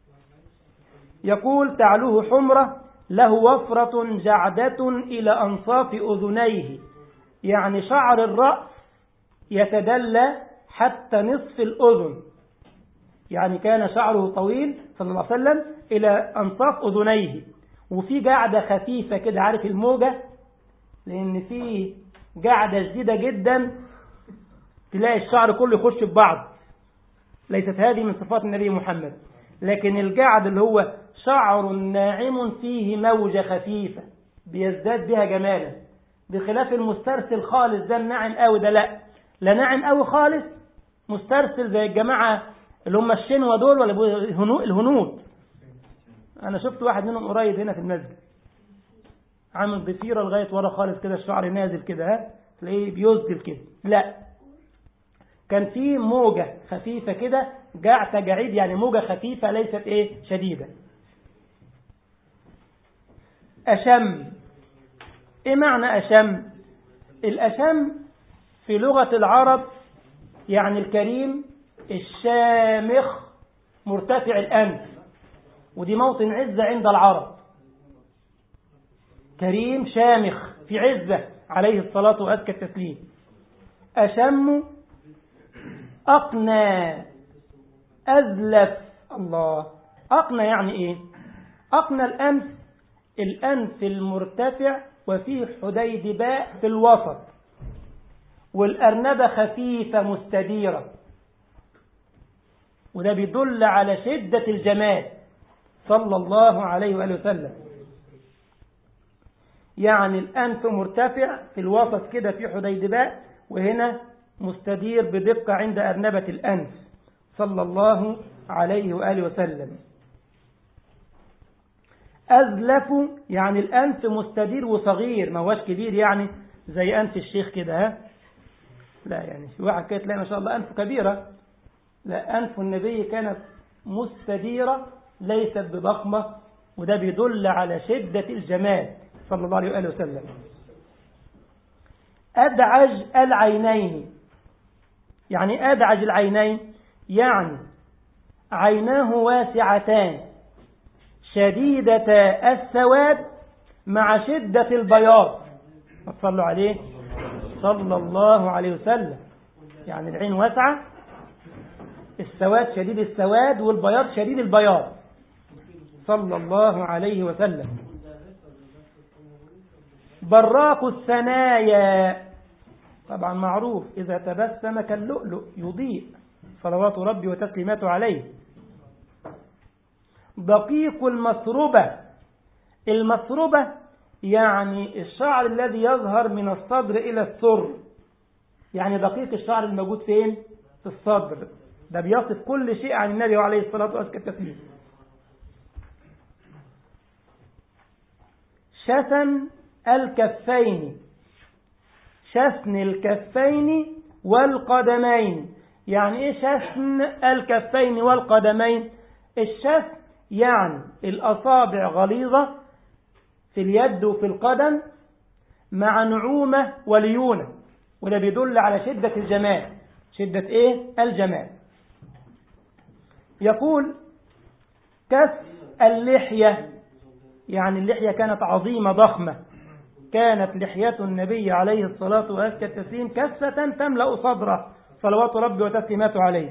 يقول تعلوه حمرة له وفرة جعدة إلى أنصاف أذنيه يعني شعر الرأس يتدلى حتى نصف الأذن يعني كان شعره طويل صلى الله عليه وسلم إلى أنصاف أذنيه وفي قاعدة خفيفة كده عارف الموجة لأن في قاعدة شديدة جدا تلاقي الشعر كله يخش في بعض ليست هذه من صفات النبي محمد لكن الجعد اللي هو شعر ناعم فيه موجة خفيفة بيزداد بها جمالا بخلاف المسترسل خالص ده الناعم قوي ده لا لا ناعم قوي خالص مسترسل زي الجماعة اللي هم الشنوة دول ولا الهنود أنا شفت واحد منهم قريب هنا في المسجد عامل ضفيرة لغاية ورا خالص كده الشعر نازل كده ها تلاقيه بيسدل كده لا كان في موجة خفيفة كده جعت جعيد يعني موجة خفيفة ليست ايه شديدة أشم ايه معنى أشم الأشم في لغة العرب يعني الكريم الشامخ مرتفع الأنف ودي موطن عزة عند العرب كريم شامخ في عزة عليه الصلاة وأزكى التسليم أشم أقنى أزلف الله أقنى يعني إيه أقنى الأنف الأنف المرتفع وفيه حديدباء في الوسط والأرنبة خفيفة مستديرة وده بيدل على شدة الجمال صلى الله عليه وآله وسلم يعني الأنف مرتفع في الوسط كده في حديدباء وهنا مستدير بدقة عند أرنبة الأنف صلى الله عليه وآله وسلم أزلف يعني الأنف مستدير وصغير ما هوش كبير يعني زي أنف الشيخ كده ها لا يعني في واحد كده تلاقي ما شاء الله أنف كبيرة لا أنف النبي كانت مستديرة ليست بضخمة وده بيدل على شدة الجمال صلى الله عليه وآله وسلم أدعج العينين يعني أدعج العينين يعني عيناه واسعتان شديدة السواد مع شدة البياض صلوا عليه صلى الله عليه وسلم يعني العين واسعة السواد شديد السواد والبياض شديد البياض صلى الله عليه وسلم براق الثنايا طبعا معروف إذا تبسم كاللؤلؤ يضيء صلوات ربي وتسليماته عليه دقيق المسربة المسربة يعني الشعر الذي يظهر من الصدر إلى السر يعني دقيق الشعر الموجود فين في الصدر ده بيصف كل شيء عن النبي عليه الصلاة والسلام شسن الكفين شسن الكفين والقدمين يعني ايه شسن الكفين والقدمين الشسن يعني الأصابع غليظة في اليد وفي القدم مع نعومة وليونة وده بيدل على شدة الجمال شدة ايه الجمال يقول كف اللحية يعني اللحية كانت عظيمة ضخمة كانت لحية النبي عليه الصلاة والتسليم كسة تملأ صدره صلوات ربي وتسليماته عليه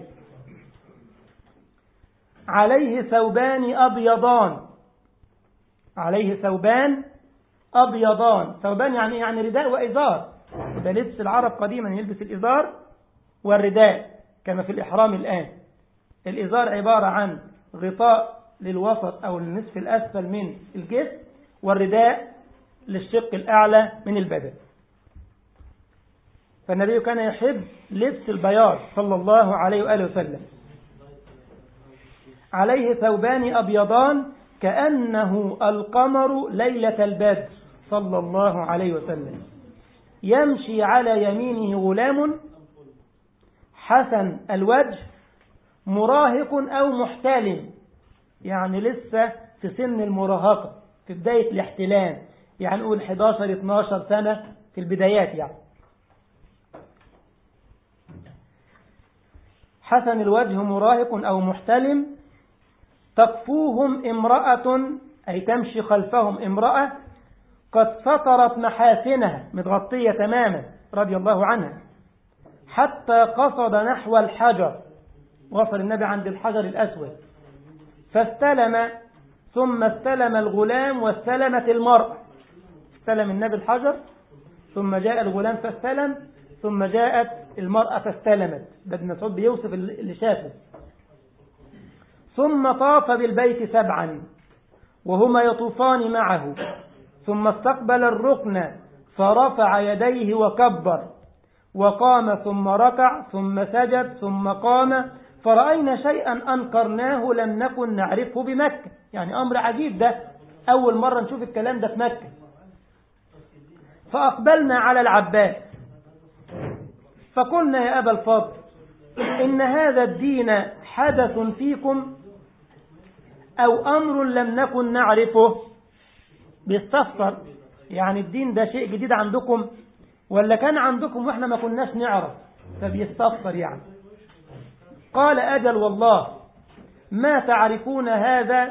عليه ثوبان أبيضان عليه ثوبان أبيضان ثوبان يعني يعني رداء وإزار ده لبس العرب قديما يلبس الإزار والرداء كما في الإحرام الآن الإزار عبارة عن غطاء للوسط أو النصف الأسفل من الجسم والرداء للشق الأعلى من البدن فالنبي كان يحب لبس البياض صلى الله عليه وآله وسلم عليه ثوبان أبيضان كأنه القمر ليلة البدر صلى الله عليه وسلم يمشي على يمينه غلام حسن الوجه مراهق أو محتلم يعني لسه في سن المراهقة في بداية الاحتلام يعني نقول 11-12 سنة في البدايات يعني حسن الوجه مراهق أو محتلم تقفوهم امرأة أي تمشي خلفهم امرأة قد سطرت محاسنها متغطية تماما رضي الله عنها حتى قصد نحو الحجر وصل النبي عند الحجر الأسود فاستلم ثم استلم الغلام واستلمت المرأة استلم النبي الحجر ثم جاء الغلام فاستلم ثم جاءت المرأة فاستلمت ده ابن مسعود بيوصف اللي شافه ثم طاف بالبيت سبعا وهما يطوفان معه ثم استقبل الركن فرفع يديه وكبر وقام ثم ركع ثم سجد ثم قام فرأينا شيئا أنكرناه لم نكن نعرفه بمكة يعني أمر عجيب ده أول مرة نشوف الكلام ده في مكة فأقبلنا على العباس فقلنا يا أبا الفضل إن هذا الدين حدث فيكم أو أمر لم نكن نعرفه بيستفسر يعني الدين ده شيء جديد عندكم ولا كان عندكم وإحنا ما كناش نعرف فبيستفسر يعني قال أجل والله ما تعرفون هذا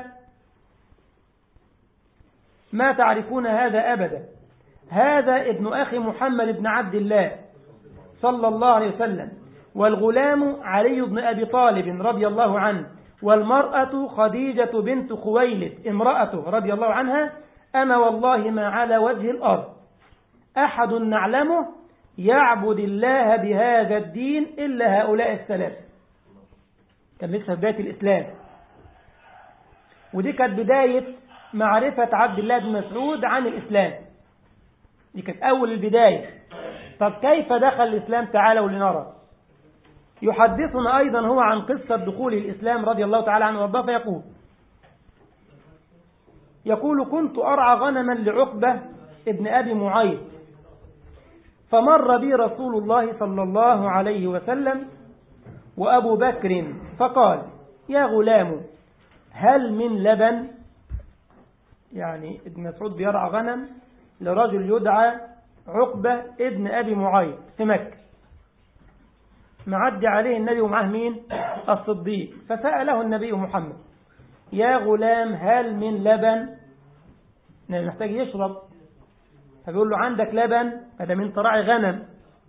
ما تعرفون هذا أبدا هذا ابن أخي محمد بن عبد الله صلى الله عليه وسلم والغلام علي بن أبي طالب رضي الله عنه والمرأة خديجة بنت خويلد امرأته رضي الله عنها أنا والله ما على وجه الأرض أحد نعلمه يعبد الله بهذا الدين إلا هؤلاء الثلاثة كان لسه بداية الإسلام ودي كانت بداية معرفة عبد الله بن مسعود عن الإسلام دي كانت أول البداية طب كيف دخل الإسلام تعالوا لنرى يحدثنا أيضا هو عن قصة دخول الإسلام رضي الله تعالى عنه وارضاه فيقول يقول كنت أرعى غنما لعقبة ابن أبي معيط فمر بي رسول الله صلى الله عليه وسلم وأبو بكر فقال يا غلام هل من لبن يعني ابن مسعود بيرعى غنم لرجل يدعى عقبة ابن أبي معيط في مكة معدي عليه النبي ومعه مين الصديق فسأله النبي محمد يا غلام هل من لبن لأنه محتاج يشرب فبيقول له عندك لبن هذا من طراع غنم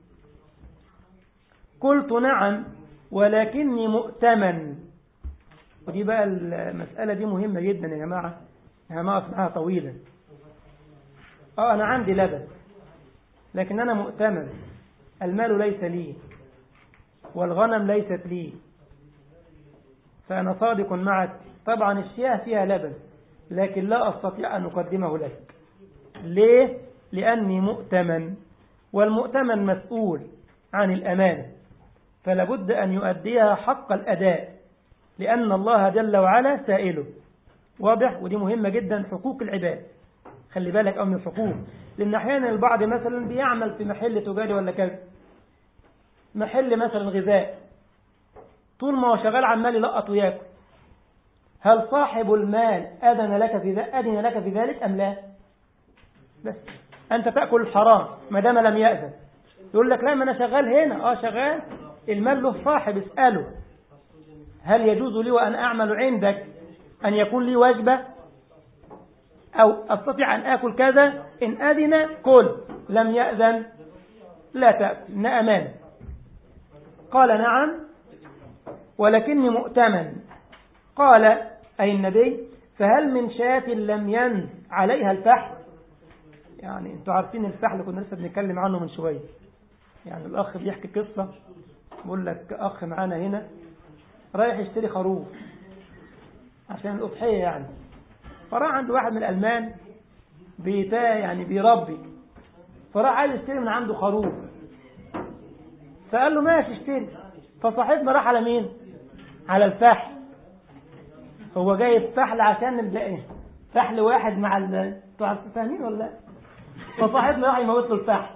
قلت نعم ولكني مؤتمن ودي بقى المسألة دي مهمة جدا يا جماعة أنا ما أقف معاها طويلا اه أنا عندي لبن لكن أنا مؤتمن المال ليس لي والغنم ليست لي فأنا صادق معك طبعا الشياه فيها لبن لكن لا أستطيع أن أقدمه لك ليه؟ لأني مؤتمن والمؤتمن مسؤول عن الأمانة فلابد أن يؤديها حق الأداء لأن الله جل وعلا سائله واضح ودي مهمة جدا حقوق العباد خلي بالك أو من الحقوق لأن أحيانا البعض مثلا بيعمل في محل تجاري ولا كذا محل مثلا غذاء طول ما هو شغال عمال يلقط وياكل هل صاحب المال أذن لك في ذلك أذن لك في ذلك أم لا بس أنت تأكل الحرام ما دام لم يأذن يقول لك لا ما أنا شغال هنا آه شغال المال له صاحب اسأله هل يجوز لي وأن أعمل عندك أن يكون لي وجبة أو أستطيع أن آكل كذا إن أذن كل لم يأذن لا تأكل إن أمان قال نعم ولكني مؤتمن قال أي النبي فهل من شاة لم ينز عليها الفحل يعني انتوا عارفين الفحل كنا لسه بنتكلم عنه من شوية يعني الأخ بيحكي قصة بيقول لك أخ معانا هنا رايح يشتري خروف عشان الأضحية يعني فراح عند واحد من الألمان بيتا يعني بيربي فراح عايز يشتري من عنده خروف فقال له ماشي اشتري فصاحبنا راح على مين على الفحل هو جايب فحل عشان نبدأ فحل واحد مع ال انتوا فاهمين ولا لا فصاحبنا راح يموت له الفحل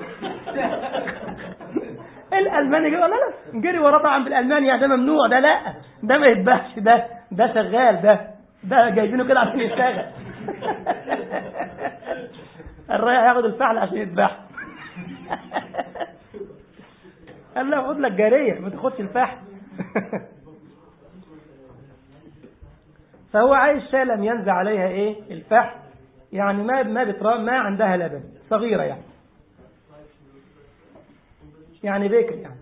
الالماني جري لا لا جري وراه طبعا بالالماني ده ممنوع ده لا ده ما يتباعش ده ده شغال ده ده جايبينه كده عشان يشتغل الرايح ياخد الفحل عشان يذبح قال له خد لك جاريه ما تاخدش الفحل فهو عايز شاة لم ينزع عليها ايه الفحل يعني ما ما بترا ما عندها لبن صغيره يعني يعني بكر يعني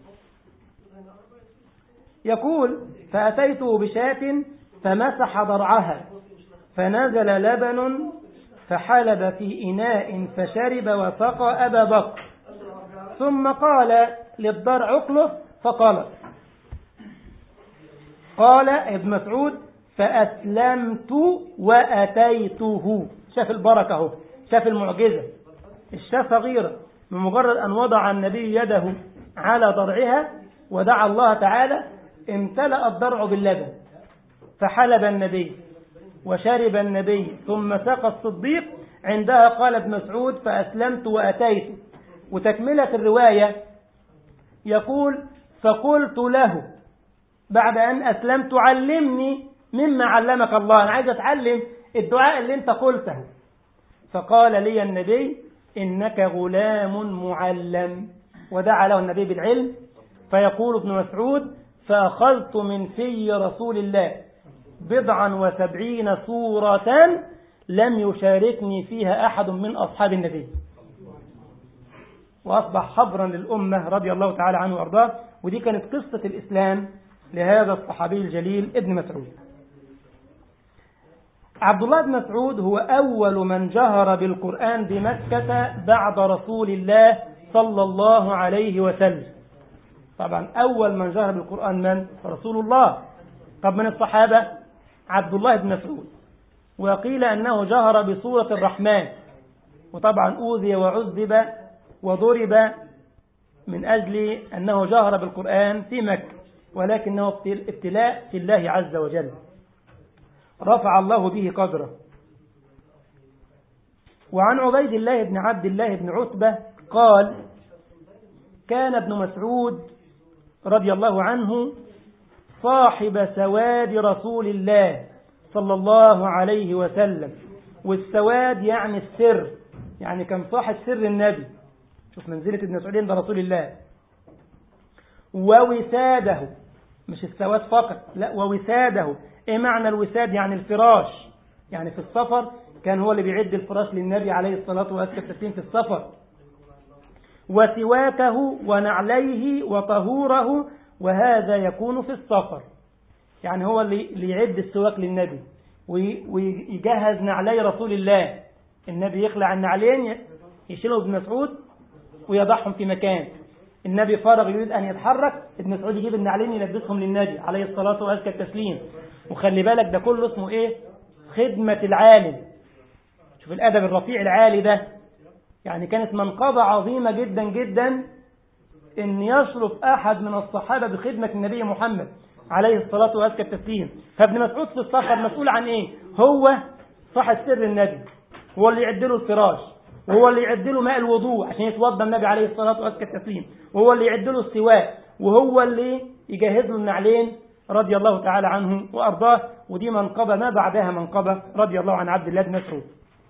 يقول فأتيته بشاة فمسح ضرعها فنزل لبن فحلب في إناء فشرب وسقى أبا بكر ثم قال للضرع اقلف فقال قال ابن مسعود فأسلمت وأتيته شاف البركة اهو شاف المعجزة الشاة صغيرة بمجرد أن وضع النبي يده على ضرعها ودعا الله تعالى امتلأ الضرع باللبن فحلب النبي وشرب النبي ثم سقى الصديق عندها قال ابن مسعود فأسلمت وأتيت وتكملة الرواية يقول فقلت له بعد أن أسلمت علمني مما علمك الله أنا عايز أتعلم الدعاء اللي أنت قلته فقال لي النبي إنك غلام معلم ودعا له النبي بالعلم فيقول ابن مسعود فأخذت من في رسول الله بضعا وسبعين سورة لم يشاركني فيها أحد من أصحاب النبي وأصبح حبرا للأمة رضي الله تعالى عنه وأرضاه ودي كانت قصة الإسلام لهذا الصحابي الجليل ابن مسعود عبد الله بن مسعود هو أول من جهر بالقرآن بمكة بعد رسول الله صلى الله عليه وسلم طبعا أول من جهر بالقرآن من؟ رسول الله طب من الصحابة عبد الله بن مسعود وقيل أنه جهر بسورة الرحمن وطبعا أوذي وعذب وضرب من أجل أنه جهر بالقرآن في مكة ولكنه ابتلاء في الله عز وجل رفع الله به قدره وعن عبيد الله بن عبد الله بن عتبة قال كان ابن مسعود رضي الله عنه صاحب سواد رسول الله صلى الله عليه وسلم والسواد يعني السر يعني كان صاحب سر النبي شوف منزلة ابن مسعود عند رسول الله ووساده مش السواد فقط لا ووساده ايه معنى الوساد يعني الفراش يعني في السفر كان هو اللي بيعد الفراش للنبي عليه الصلاة والسلام في السفر وسواكه ونعليه وطهوره وهذا يكون في السفر يعني هو اللي يعد السواك للنبي ويجهز نعلي رسول الله النبي يخلع النعلين يشيلهم ابن مسعود ويضعهم في مكان النبي فارغ يريد أن يتحرك ابن مسعود يجيب النعلين يلبسهم للنبي عليه الصلاة وأزكى التسليم وخلي بالك ده كله اسمه ايه خدمة العالم شوف الأدب الرفيع العالي ده يعني كانت منقبة عظيمة جدا جدا ان يشرف احد من الصحابة بخدمة النبي محمد عليه الصلاة وأزكى التسليم فابن مسعود في السفر مسؤول عن ايه هو صاحب سر النبي هو اللي يعد له الفراش وهو اللي يعد له ماء الوضوء عشان يتوضا النبي عليه الصلاة وأزكى التسليم وهو اللي يعد له السواك وهو اللي يجهز له النعلين رضي الله تعالى عنه وأرضاه ودي منقبة ما بعدها منقبة رضي الله عن عبد الله بن مسعود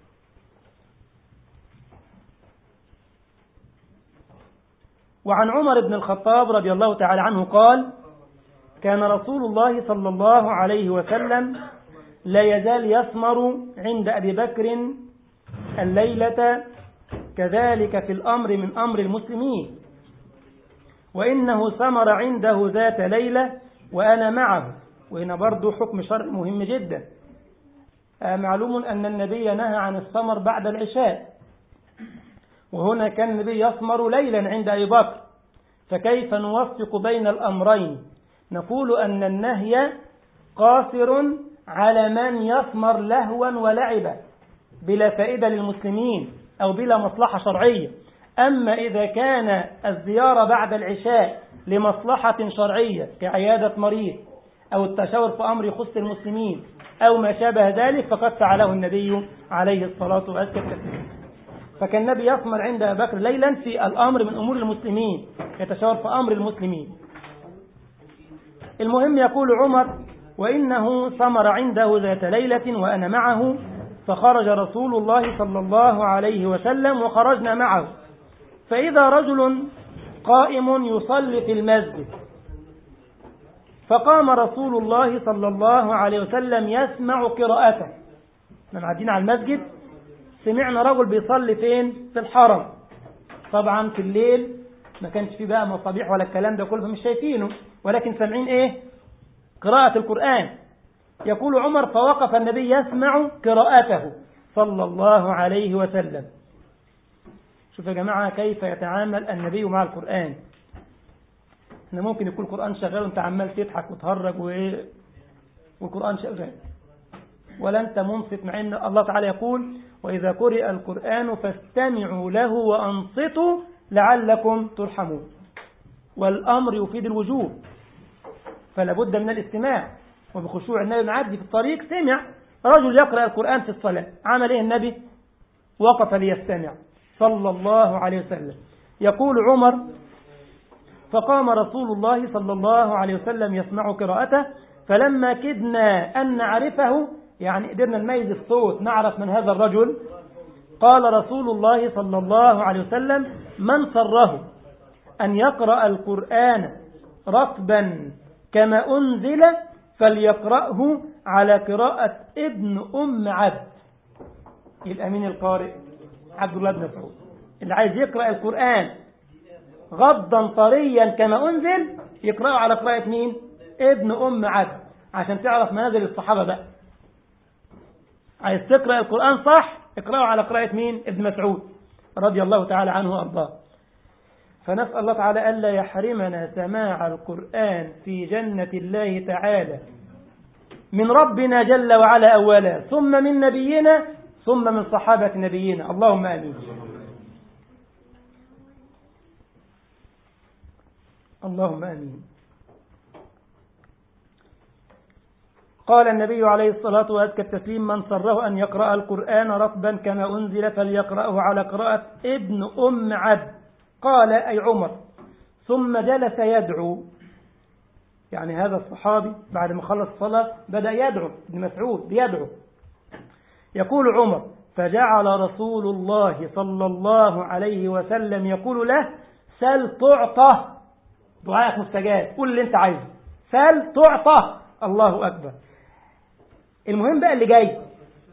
وعن عمر بن الخطاب رضي الله تعالى عنه قال كان رسول الله صلى الله عليه وسلم لا يزال يثمر عند أبي بكر الليلة كذلك في الأمر من أمر المسلمين وإنه ثمر عنده ذات ليلة وأنا معه وهنا برضو حكم شرع مهم جدا معلوم أن النبي نهى عن الثمر بعد العشاء وهنا كان النبي يثمر ليلا عند أبي بكر فكيف نوفق بين الأمرين نقول أن النهي قاصر على من يثمر لهوا ولعبا بلا فائدة للمسلمين أو بلا مصلحة شرعية أما إذا كان الزيارة بعد العشاء لمصلحة شرعية كعيادة مريض أو التشاور في أمر يخص المسلمين أو ما شابه ذلك فقد فعله النبي عليه الصلاة والسلام فكان النبي يثمر عند أبي بكر ليلا في الأمر من أمور المسلمين يتشاور في أمر المسلمين المهم يقول عمر وإنه ثمر عنده ذات ليلة وأنا معه فخرج رسول الله صلى الله عليه وسلم وخرجنا معه فإذا رجل قائم يصلي في المسجد فقام رسول الله صلى الله عليه وسلم يسمع قراءته احنا قاعدين على المسجد سمعنا رجل بيصلي فين في الحرم طبعا في الليل ما كانش فيه بقى مصابيح ولا الكلام ده كله فمش شايفينه ولكن سامعين ايه قراءة القرآن يقول عمر فوقف النبي يسمع قراءته صلى الله عليه وسلم شوف يا جماعة كيف يتعامل النبي مع القرآن احنا ممكن يكون القرآن شغال وانت عمال تضحك وتهرج وايه والقرآن شغال ولا انت منصت مع ان الله تعالى يقول وإذا قرئ القرآن فاستمعوا له وأنصتوا لعلكم ترحمون والأمر يفيد الوجوب فلا بد من الاستماع وبخشوع النبي معدي في الطريق سمع رجل يقرأ القرآن في الصلاة عمل ايه النبي وقف ليستمع صلى الله عليه وسلم يقول عمر فقام رسول الله صلى الله عليه وسلم يسمع قراءته فلما كدنا أن نعرفه يعني قدرنا نميز الصوت نعرف من هذا الرجل قال رسول الله صلى الله عليه وسلم من سره أن يقرأ القرآن رطبا كما أنزل فليقرأه على قراءة ابن أم عبد الأمين القارئ عبد الله بن مسعود اللي عايز يقرأ القرآن غضا طريا كما أنزل يقرأه على قراءة مين ابن أم عبد عشان تعرف منازل الصحابة بقى عايز تقرأ القرآن صح اقرأه على قراءة مين ابن مسعود رضي الله تعالى عنه وأرضاه فنسأل الله تعالى ألا يحرمنا سماع القرآن في جنة الله تعالى من ربنا جل وعلا أولا ثم من نبينا ثم من صحابة نبينا اللهم آمين اللهم آمين قال النبي عليه الصلاة وأزكى التسليم من سره أن يقرأ القرآن رطبا كما أنزل فليقرأه على قراءة ابن أم عبد قال أي عمر ثم جلس يدعو يعني هذا الصحابي بعد ما خلص الصلاة بدأ يدعو ابن مسعود بيدعو يقول عمر فجعل رسول الله صلى الله عليه وسلم يقول له سل تعطى دعائك مستجاب قول اللي انت عايزه سل تعطى الله أكبر المهم بقى اللي جاي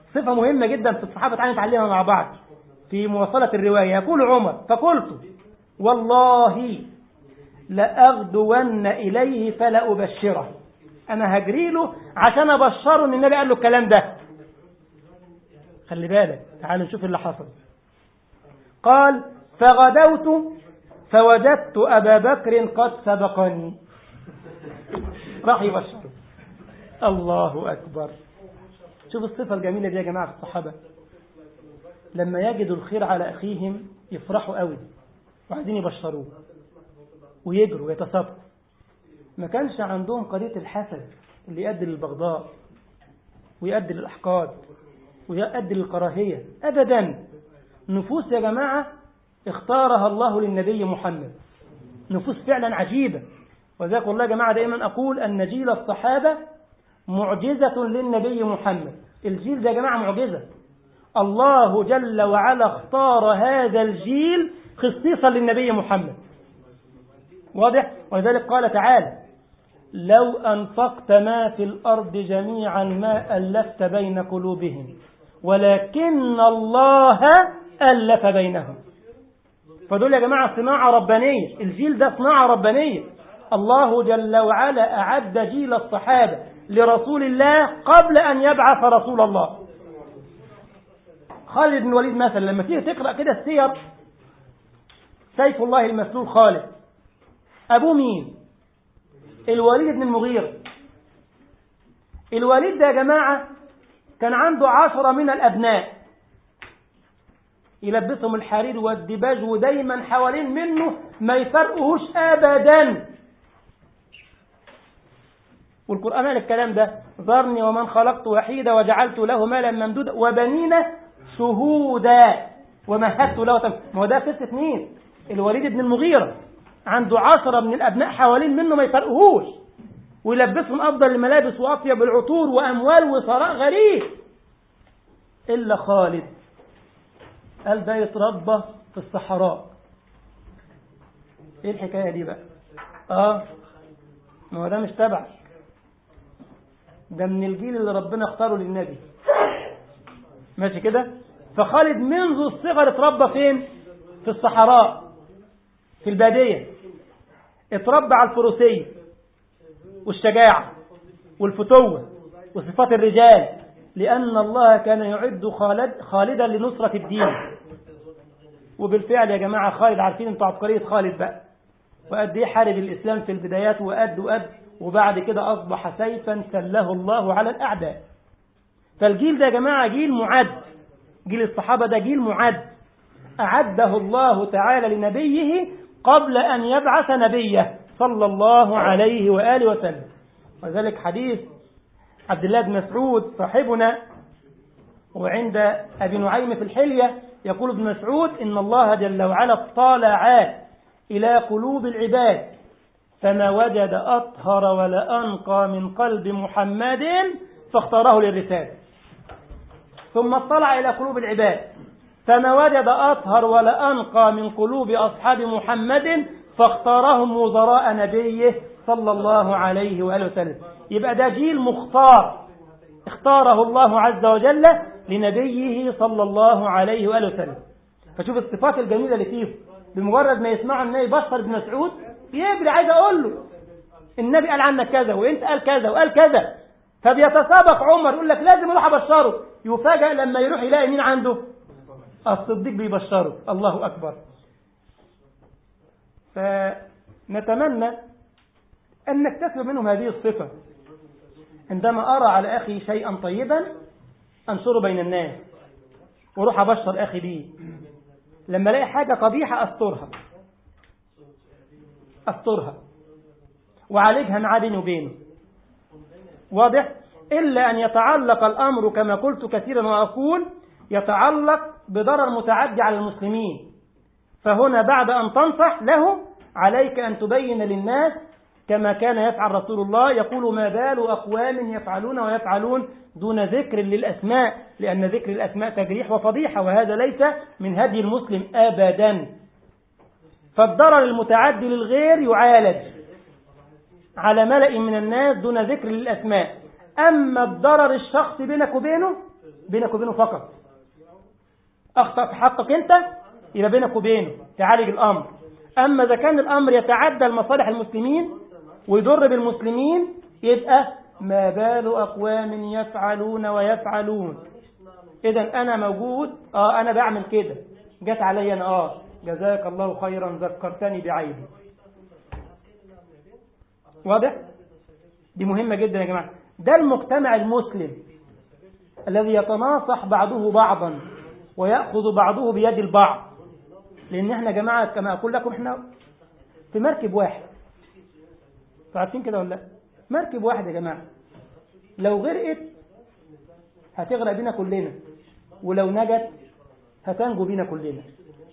صفة مهمة جدا في الصحابة تعالى نتعلمها مع بعض في مواصلة الرواية يقول عمر فقلت والله لأغدون إليه فلا أبشره أنا هجري له عشان أبشره إن النبي قال له الكلام ده خلي بالك تعالوا نشوف اللي حصل قال فغدوت فوجدت أبا بكر قد سبقني راح يبشر الله أكبر شوف الصفة الجميلة دي يا جماعة في الصحابة لما يجدوا الخير على أخيهم يفرحوا قوي وعايزين يبشروه ويجروا ويتسابقوا ما كانش عندهم قضية الحسد اللي يؤدي للبغضاء ويؤدي للأحقاد ويؤدي للكراهية أبدا نفوس يا جماعة اختارها الله للنبي محمد نفوس فعلا عجيبة وذلك والله يا جماعة دائما أقول أن جيل الصحابة معجزة للنبي محمد الجيل ده يا جماعة معجزة الله جل وعلا اختار هذا الجيل خصيصا للنبي محمد واضح ولذلك قال تعالى لو أنفقت ما في الأرض جميعا ما ألفت بين قلوبهم ولكن الله ألف بينهم فدول يا جماعة صناعة ربانية الجيل ده صناعة ربانية الله جل وعلا أعد جيل الصحابة لرسول الله قبل أن يبعث رسول الله خالد بن الوليد مثلا لما تيجي تقرأ كده السير سيف الله المسلول خالد أبوه مين الوليد بن المغيرة الوليد ده يا جماعة كان عنده عشرة من الأبناء يلبسهم الحرير والدباج ودايما حوالين منه ما يفرقهوش أبدا والقرآن قال الكلام ده ذرني ومن خلقت وحيدا وجعلت له مالا ممدودا وبنين شهودا ومهدت له تم ما هو ده قصة مين الوليد بن المغيرة عنده عشرة من الأبناء حوالين منه ما يفرقهوش ويلبسهم أفضل الملابس وأطيب العطور وأموال وثراء غريب إلا خالد قال ده يتربى في الصحراء ايه الحكاية دي بقى اه ما هو ده مش تبع ده من الجيل اللي ربنا اختاره للنبي ماشي كده فخالد منذ الصغر اتربى فين في الصحراء في البادية اتربى على الفروسية والشجاعة والفتوة وصفات الرجال لأن الله كان يعد خالد خالدا لنصرة الدين وبالفعل يا جماعة خالد عارفين انتوا عبقرية خالد بقى وقد ايه حارب الإسلام في البدايات وقد وقد وبعد كده أصبح سيفا سله الله على الأعداء فالجيل ده يا جماعة جيل معد جيل الصحابة ده جيل معد أعده الله تعالى لنبيه قبل أن يبعث نبيه صلى الله عليه وآله وسلم وذلك حديث عبد الله بن مسعود صاحبنا وعند أبي نعيم في الحلية يقول ابن مسعود إن الله جل وعلا اطلع إلى قلوب العباد فما وجد أطهر ولا أنقى من قلب محمد فاختاره للرسالة ثم اطلع إلى قلوب العباد فما وجد أطهر ولا أنقى من قلوب أصحاب محمد فاختارهم وزراء نبيه صلى الله عليه وآله وسلم يبقى ده جيل مختار اختاره الله عز وجل لنبيه صلى الله عليه وآله وسلم فشوف الصفات الجميلة اللي فيه بمجرد ما يسمعوا النبي بشر بن مسعود يجري عايز أقول له النبي قال عنك كذا وانت قال كذا وقال كذا فبيتسابق عمر يقول لك لازم اروح ابشره يفاجئ لما يروح يلاقي مين عنده الصديق بيبشره الله أكبر فنتمنى أن نكتسب منهم هذه الصفة عندما أرى على أخي شيئا طيبا أنشره بين الناس وروح أبشر أخي بيه لما ألاقي حاجة قبيحة أسترها أسترها وعالجها مع بيني وبينه واضح إلا أن يتعلق الأمر كما قلت كثيرا وأقول يتعلق بضرر متعدي على المسلمين فهنا بعد أن تنصح له عليك أن تبين للناس كما كان يفعل رسول الله يقول ما بال أقوام يفعلون ويفعلون دون ذكر للأسماء لأن ذكر الأسماء تجريح وفضيحة وهذا ليس من هدي المسلم أبدا فالضرر المتعدي للغير يعالج على ملأ من الناس دون ذكر للأسماء أما الضرر الشخصي بينك وبينه بينك وبينه فقط أخطأ في حقك أنت يبقى بينك وبينه تعالج الأمر أما إذا كان الأمر يتعدى لمصالح المسلمين ويضر بالمسلمين يبقى ما بال أقوام يفعلون ويفعلون إذا أنا موجود آه أنا بعمل كده جت علي أنا آه جزاك الله خيرا ذكرتني بعيبي واضح؟ دي مهمة جدا يا جماعة ده المجتمع المسلم الذي يتناصح بعضه بعضا ويأخذ بعضه بيد البعض لأن احنا يا جماعة كما أقول لكم احنا في مركب واحد عارفين كده ولا لا مركب واحد يا جماعة لو غرقت هتغرق بينا كلنا ولو نجت هتنجو بينا كلنا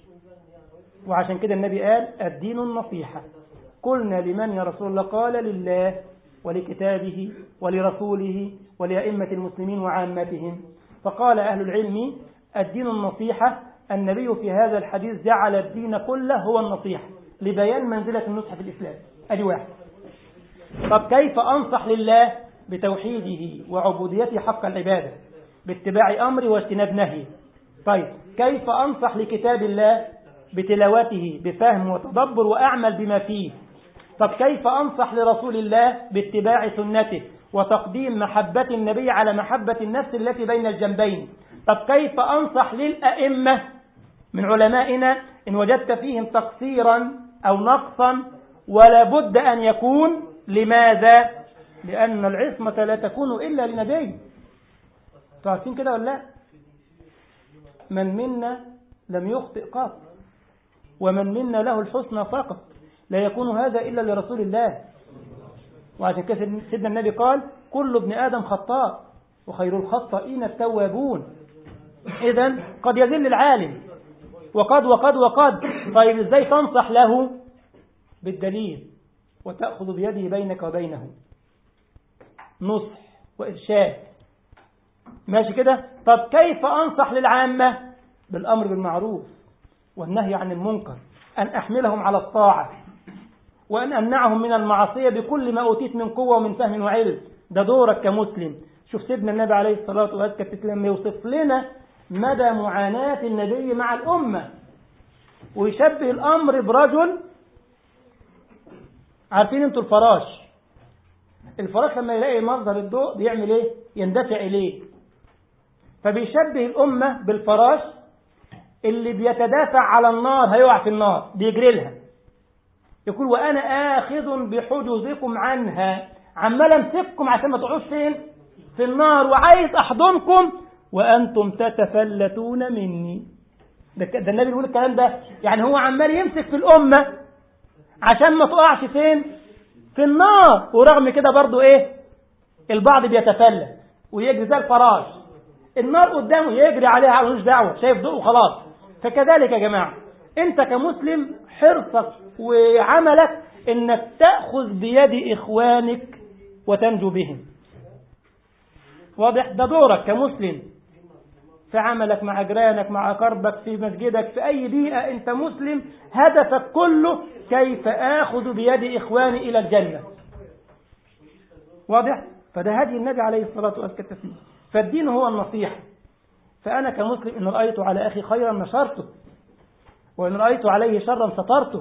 وعشان كده النبي قال الدين النصيحة قلنا لمن يا رسول الله قال لله ولكتابه ولرسوله ولأئمة المسلمين وعامتهم فقال أهل العلم الدين النصيحة النبي في هذا الحديث جعل الدين كله هو النصيحة لبيان منزلة النصح في الإسلام أدي واحد طب كيف أنصح لله بتوحيده وعبوديته حق العبادة باتباع أمري واجتناب نهي طيب كيف أنصح لكتاب الله بتلاوته بفهم وتدبر وأعمل بما فيه طب كيف أنصح لرسول الله باتباع سنته وتقديم محبة النبي على محبة النفس التي بين الجنبين طب كيف أنصح للأئمة من علمائنا إن وجدت فيهم تقصيرا أو نقصا ولا بد أن يكون لماذا لأن العصمة لا تكون إلا لنبي تعرفين كده ولا لا من منا لم يخطئ قط ومن منا له الحسنى فقط لا يكون هذا إلا لرسول الله وعشان كده سيدنا النبي قال كل ابن آدم خطاء وخير الخطائين التوابون إذا قد يذل العالم وقد وقد وقد طيب ازاي تنصح له بالدليل وتأخذ بيده بينك وبينه نصح وإرشاد ماشي كده طب كيف أنصح للعامة بالأمر بالمعروف والنهي عن المنكر أن أحملهم على الطاعة وأن أمنعهم من المعصية بكل ما أوتيت من قوة ومن فهم وعلم ده دورك كمسلم شوف سيدنا النبي عليه الصلاة والسلام يوصف لنا مدى معاناة النبي مع الأمة ويشبه الأمر برجل عارفين انتوا الفراش الفراش لما يلاقي مصدر الضوء بيعمل ايه يندفع اليه فبيشبه الأمة بالفراش اللي بيتدافع على النار هيقع في النار بيجري لها يقول وأنا آخذ بحجزكم عنها عمال امسككم عشان ما تقعوش فين في النار وعايز أحضنكم وأنتم تتفلتون مني ده, ده النبي بيقول الكلام ده يعني هو عمال يمسك في الأمة عشان ما تقعش فين في النار ورغم كده برضو ايه البعض بيتفلت ويجري زي الفراش النار قدامه يجري عليها ملوش دعوه شايف ضوء وخلاص فكذلك يا جماعه انت كمسلم حرصك وعملك انك تاخذ بيد اخوانك وتنجو بهم واضح ده دورك كمسلم في عملك مع جيرانك مع أقربك في مسجدك في أي بيئة أنت مسلم هدفك كله كيف آخذ بيد إخواني إلى الجنة واضح؟ فده هدي النبي عليه الصلاة والسلام فالدين هو النصيحة فأنا كمسلم إن رأيت على أخي خيرا نشرته وإن رأيت عليه شرا سترته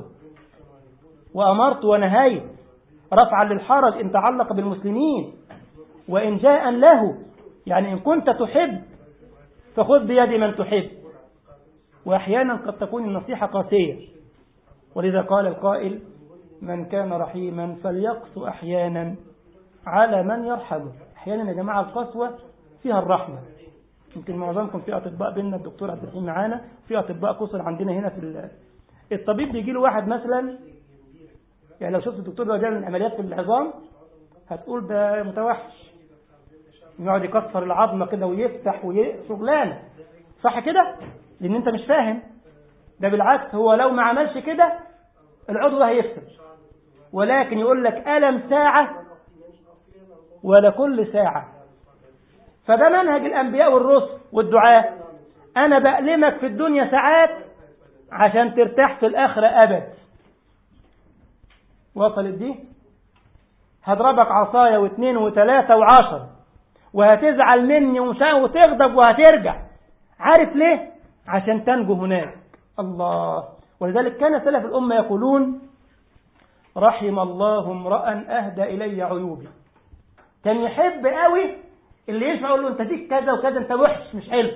وأمرت ونهيت رفعا للحرج إن تعلق بالمسلمين وإن جاء له يعني إن كنت تحب فخذ بيد من تحب وأحيانا قد تكون النصيحة قاسية ولذا قال القائل من كان رحيما فليقسو أحيانا على من يرحمه أحيانا يا جماعة القسوة فيها الرحمة يمكن معظمكم في أطباء بيننا الدكتور عبد الرحيم معانا في أطباء قصر عندنا هنا في الطبيب بيجي له واحد مثلا يعني لو شفت الدكتور ده بيعمل عمليات في العظام هتقول ده متوحش يقعد يكسر العظمة كده ويفتح وشغلانة صح كده لان انت مش فاهم ده بالعكس هو لو ما عملش كده العضو ده هيفسد ولكن يقول لك ألم ساعة ولا كل ساعة فده منهج الأنبياء والرسل والدعاء أنا بألمك في الدنيا ساعات عشان ترتاح في الآخرة أبد وصلت دي هضربك عصاية واثنين وثلاثة وعشر وهتزعل مني وتغضب وهترجع عارف ليه عشان تنجو هناك الله ولذلك كان سلف الأمة يقولون رحم الله امرأ أهدى إلي عيوبي كان يحب قوي اللي ينفع يقول له انت فيك كذا وكذا انت وحش مش حلو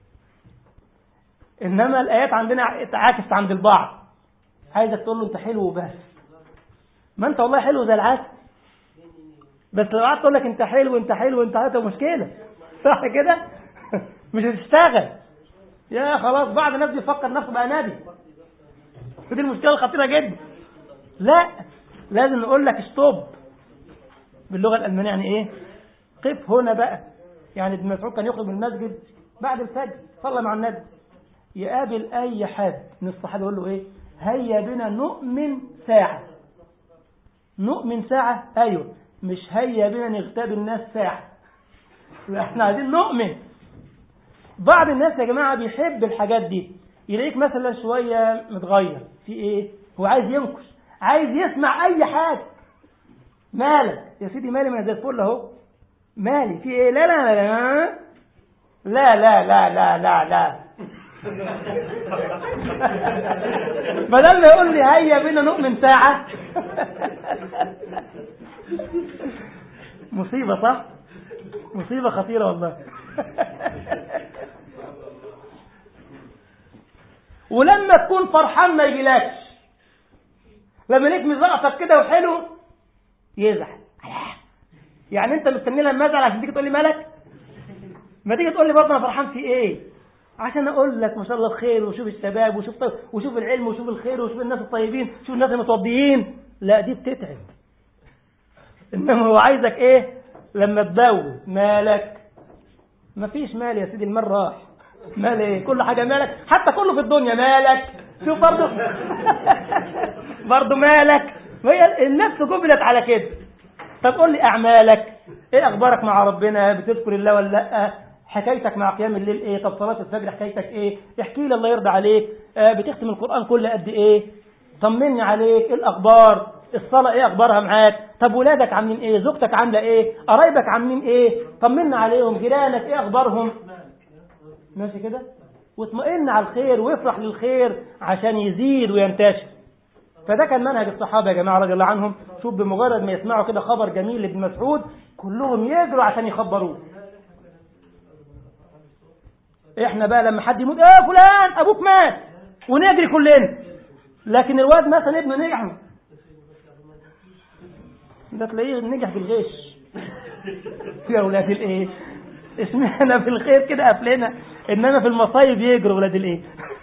انما الايات عندنا اتعاكست عند البعض عايزك تقول له انت حلو وبس ما انت والله حلو زي العسل بس لو قعدت تقول لك انت حلو انت حلو انت حلو مشكله صح كده مش هتشتغل يا خلاص بعض الناس بيفكر نفسه بقى نبي ودي المشكله الخطيره جدا لا لازم نقول لك ستوب باللغه الالمانيه يعني ايه قف هنا بقى يعني ابن مسعود كان يخرج من المسجد بعد الفجر صلى مع النبي يقابل اي حد من الصحابه يقول له ايه هيا بنا نؤمن ساعه نؤمن ساعه ايوه مش هيا بنا نغتاب الناس ساعه احنا عايزين نؤمن بعض الناس يا جماعه بيحب الحاجات دي يلاقيك مثلا شويه متغير في ايه هو عايز ينكش عايز يسمع اي حاجه مالك يا سيدي مالي ما زي الفل اهو مالي في ايه لا لا لا لا لا لا لا لا لا بدل ما يقول لي هيا بينا نؤمن ساعة مصيبة صح مصيبة خطيرة والله ولما تكون فرحان ما يجيلكش لما ليك مزقفك كده وحلو يزعل يعني انت مستني لما ازعل عشان تيجي تقول لي مالك ما تيجي تقول لي برضه انا فرحان في ايه عشان اقول لك ما شاء الله بخير وشوف الشباب وشوف وشوف العلم وشوف الخير وشوف الناس الطيبين شوف الناس المتوضيين لا دي بتتعب انما هو عايزك ايه لما تدور مالك ما فيش مال يا سيدي المال راح مال ايه كل حاجه مالك حتى كله في الدنيا مالك شوف برضه برضه مالك وهي النفس جبلت على كده طب قول لي اعمالك ايه اخبارك مع ربنا بتذكر الله ولا لا حكايتك مع قيام الليل ايه طب صلاه الفجر حكايتك ايه احكي لي الله يرضى عليك آه بتختم القران كل قد ايه طمني عليك ايه الاخبار الصلاه ايه اخبارها معاك طب ولادك عاملين ايه زوجتك عامله ايه قرايبك عاملين ايه طمنا عليهم جيرانك ايه اخبارهم ماشي كده واطمئن على الخير وافرح للخير عشان يزيد وينتشر فده كان منهج الصحابة يا جماعة رضي الله عنهم شوف بمجرد ما يسمعوا كده خبر جميل لابن مسعود كلهم يجروا عشان يخبروه احنا بقى لما حد يموت اه فلان ابوك مات ونجري كلنا لكن الواد مثلا ابنه نجح ده تلاقيه نجح في الغش يا ولاد الايه اسمعنا في الخير كده قفلنا انما في المصايب يجروا ولاد الايه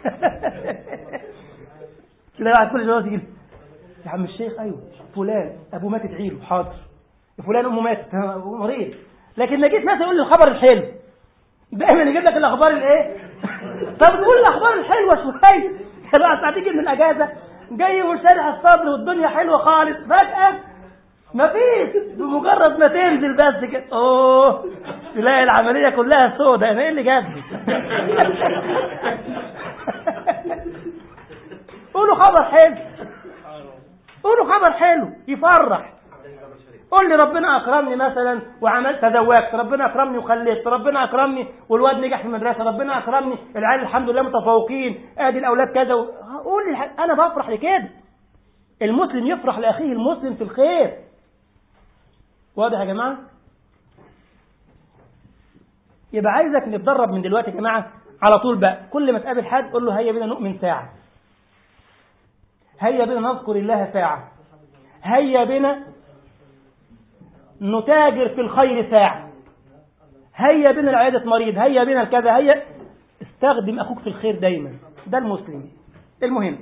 تلاقي واحد كل شويه يجي يا عم الشيخ ايوه فلان ابوه مات ادعي له حاضر فلان امه ماتت مريض لكن ما جيت مثلا يقول لي الخبر الحلو دايما يجيب لك الاخبار الايه طب تقول الاخبار الحلوه شويه الواحد ساعات يجي من الاجازه جاي وشارح الصدر والدنيا حلوه خالص فجاه مفيش بمجرد ما تنزل بس كده اوه تلاقي العمليه كلها سودة انا ايه اللي جابني قولوا خبر حلو قولوا خبر حلو يفرح قول لي ربنا اكرمني مثلا وعملت تزوجت ربنا اكرمني وخلفت ربنا اكرمني والواد نجح في المدرسه ربنا اكرمني العيال الحمد لله متفوقين ادي الاولاد كذا و... قول لي انا بفرح لكده المسلم يفرح لاخيه المسلم في الخير واضح يا جماعه يبقى عايزك نتدرب من دلوقتي يا جماعه على طول بقى كل ما تقابل حد قول له هيا بينا نؤمن ساعه هيا بنا نذكر الله ساعة هيا بنا نتاجر في الخير ساعة هيا بنا لعيادة مريض هيا بنا الكذا هيا استخدم أخوك في الخير دايما ده المسلم المهم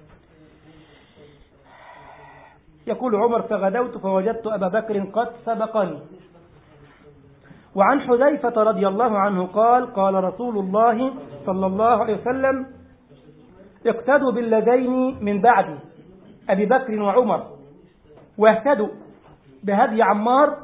يقول عمر فغدوت فوجدت أبا بكر قد سبقني وعن حذيفة رضي الله عنه قال قال رسول الله صلى الله عليه وسلم اقتدوا بالذين من بعدي أبي بكر وعمر واهتدوا بهدي عمار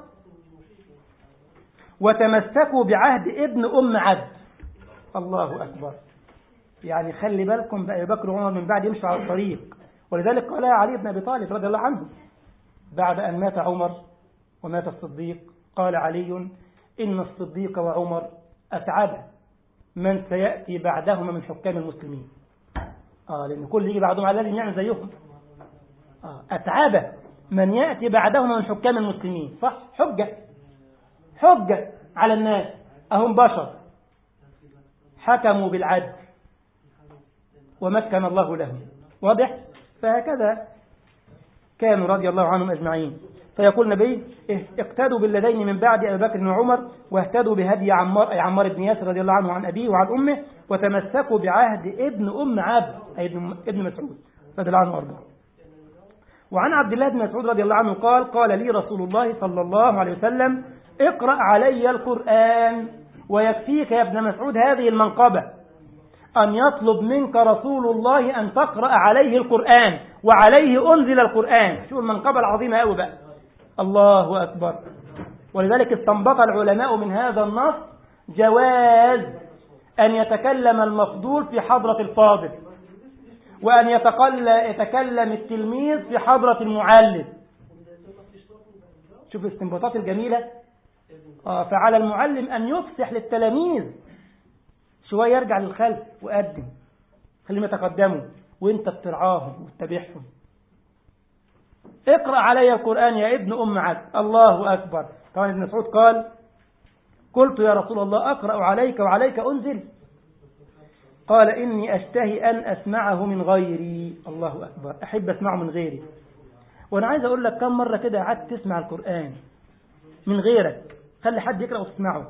وتمسكوا بعهد ابن أم عبد الله أكبر يعني خلي بالكم بأبي بكر وعمر من بعد يمشوا على الطريق ولذلك قال علي بن أبي طالب رضي الله عنه بعد أن مات عمر ومات الصديق قال علي إن الصديق وعمر أسعد من سيأتي بعدهما من حكام المسلمين آه لأن كل يجي بعدهم على لازم يعمل زيهم آه أتعاب من يأتي بعدهما من حكام المسلمين صح حجة حجة على الناس أهم بشر حكموا بالعدل ومكن الله لهم واضح فهكذا كانوا رضي الله عنهم أجمعين فيقول النبي اقتدوا بالذين من بعد أبي بكر وعمر واهتدوا بهدي عمار أي عمار بن ياسر رضي الله عنه عن أبيه وعن أمه وتمسكوا بعهد ابن أم عبد أي ابن مسعود رضي الله عنه وارضاه وعن عبد الله بن مسعود رضي الله عنه قال قال لي رسول الله صلى الله عليه وسلم اقرأ علي القرآن ويكفيك يا ابن مسعود هذه المنقبة أن يطلب منك رسول الله أن تقرأ عليه القرآن وعليه أنزل القرآن شوف المنقبة العظيمة أوي بقى الله أكبر ولذلك استنبط العلماء من هذا النص جواز أن يتكلم المفضول في حضرة الفاضل وأن يتكلم التلميذ في حضرة المعلم شوف الاستنباطات الجميلة آه فعلى المعلم أن يفسح للتلاميذ شوية يرجع للخلف وقدم خليهم يتقدموا وانت بترعاهم وتتابعهم اقرأ علي القرآن يا ابن أم عبد الله أكبر طبعا ابن مسعود قال قلت يا رسول الله أقرأ عليك وعليك أنزل قال إني أشتهي أن أسمعه من غيري الله أكبر أحب أسمعه من غيري وأنا عايز أقول لك كم مرة كده قعدت تسمع القرآن من غيرك خلي حد يقرأ وتسمعه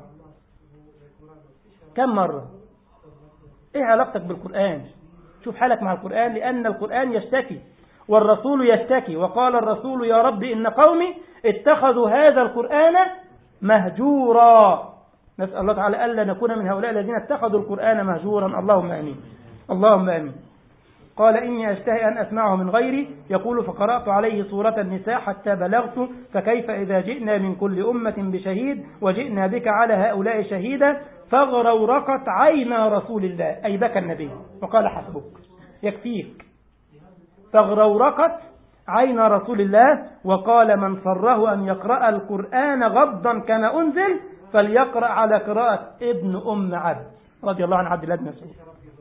كم مرة إيه علاقتك بالقرآن شوف حالك مع القرآن لأن القرآن يشتكي والرسول يشتكي وقال الرسول يا رب إن قومي اتخذوا هذا القرآن مهجورا نسأل الله تعالى ألا نكون من هؤلاء الذين اتخذوا القرآن مهجورا اللهم أمين اللهم أمين قال إني أشتهي أن أسمعه من غيري يقول فقرأت عليه سورة النساء حتى بلغت فكيف إذا جئنا من كل أمة بشهيد وجئنا بك على هؤلاء شهيدا فاغرورقت عينا رسول الله أي بكى النبي وقال حسبك يكفيك فاغرورقت عين رسول الله وقال من سره أن يقرأ القرآن غضا كما أنزل فليقرأ على قراءة ابن أم عبد رضي الله عن عبد الله بن مسعود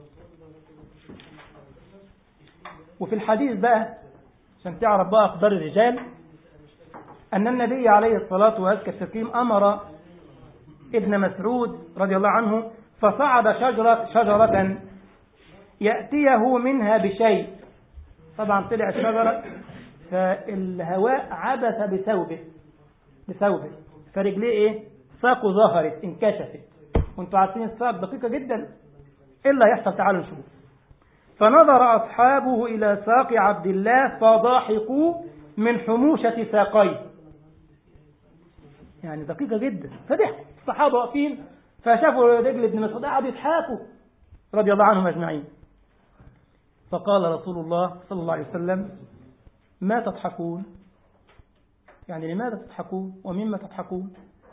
وفي الحديث بقى عشان تعرف بقى أخبار الرجال أن النبي عليه الصلاة والسلام أمر ابن مسعود رضي الله عنه فصعد شجرة, شجرة يأتيه منها بشيء طبعا طلع الشجرة فالهواء عبث بثوبه بثوبه فرجليه ايه ساقه ظهرت انكشفت وانتوا عارفين الساق دقيقة جدا ايه اللي هيحصل تعالوا نشوف فنظر أصحابه إلى ساق عبد الله فضحكوا من حموشة ساقيه يعني دقيقة جدا فضحكوا الصحابة واقفين فشافوا رجل ابن مسعود قعدوا يضحكوا رضي الله عنهم أجمعين فقال رسول الله صلى الله عليه وسلم ما تضحكون يعني لماذا تضحكون ومما تضحكون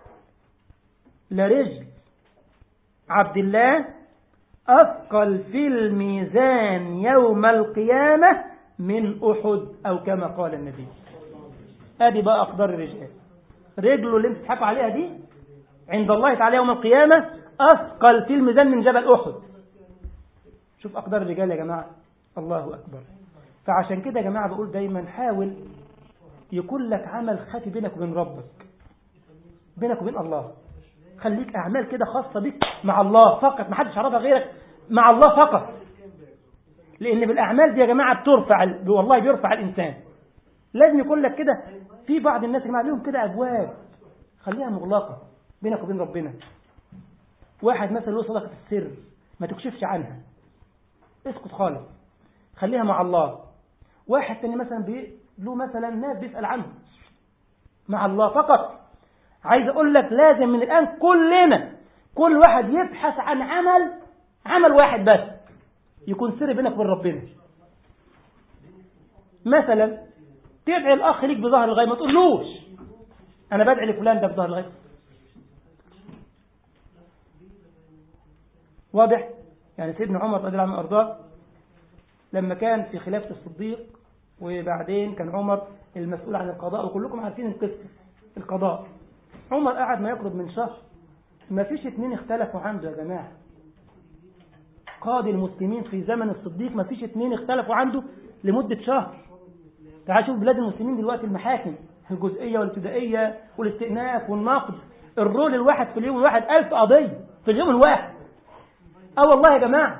لرجل عبد الله أثقل في الميزان يوم القيامة من أحد أو كما قال النبي هذه بقى أقدار الرجال رجله اللي انت تضحكوا عليها دي عند الله تعالى يوم القيامة أثقل في الميزان من جبل أحد شوف أقدار الرجال يا جماعة الله أكبر فعشان كده يا جماعة بقول دايما حاول يكون لك عمل خفي بينك وبين ربك بينك وبين الله خليك أعمال كده خاصة بك مع الله فقط ما حدش عرفها غيرك مع الله فقط لأن بالأعمال دي يا جماعة بترفع والله بيرفع الإنسان لازم يكون لك كده في بعض الناس يا جماعة لهم كده أبواب خليها مغلقة بينك وبين ربنا واحد مثلا له صدقة السر ما تكشفش عنها اسكت خالص خليها مع الله واحد تاني مثلا بي... له مثلا ناس بيسأل عنه مع الله فقط عايز اقول لك لازم من الان كلنا كل واحد يبحث عن عمل عمل واحد بس يكون سر بينك وبين ربنا مثلا تدعي الاخ ليك بظهر الغيب ما تقولوش انا بدعي لفلان ده بظهر الغيب واضح يعني سيدنا عمر رضي الله عنه وارضاه لما كان في خلافة الصديق وبعدين كان عمر المسؤول عن القضاء وكلكم عارفين القصة القضاء عمر قعد ما يقرب من شهر ما فيش اتنين اختلفوا عنده يا جماعة قاضي المسلمين في زمن الصديق ما فيش اتنين اختلفوا عنده لمدة شهر تعال شوف بلاد المسلمين دلوقتي المحاكم الجزئية والابتدائية والاستئناف والنقد الرول الواحد في اليوم الواحد ألف قضية في اليوم الواحد اه والله يا جماعة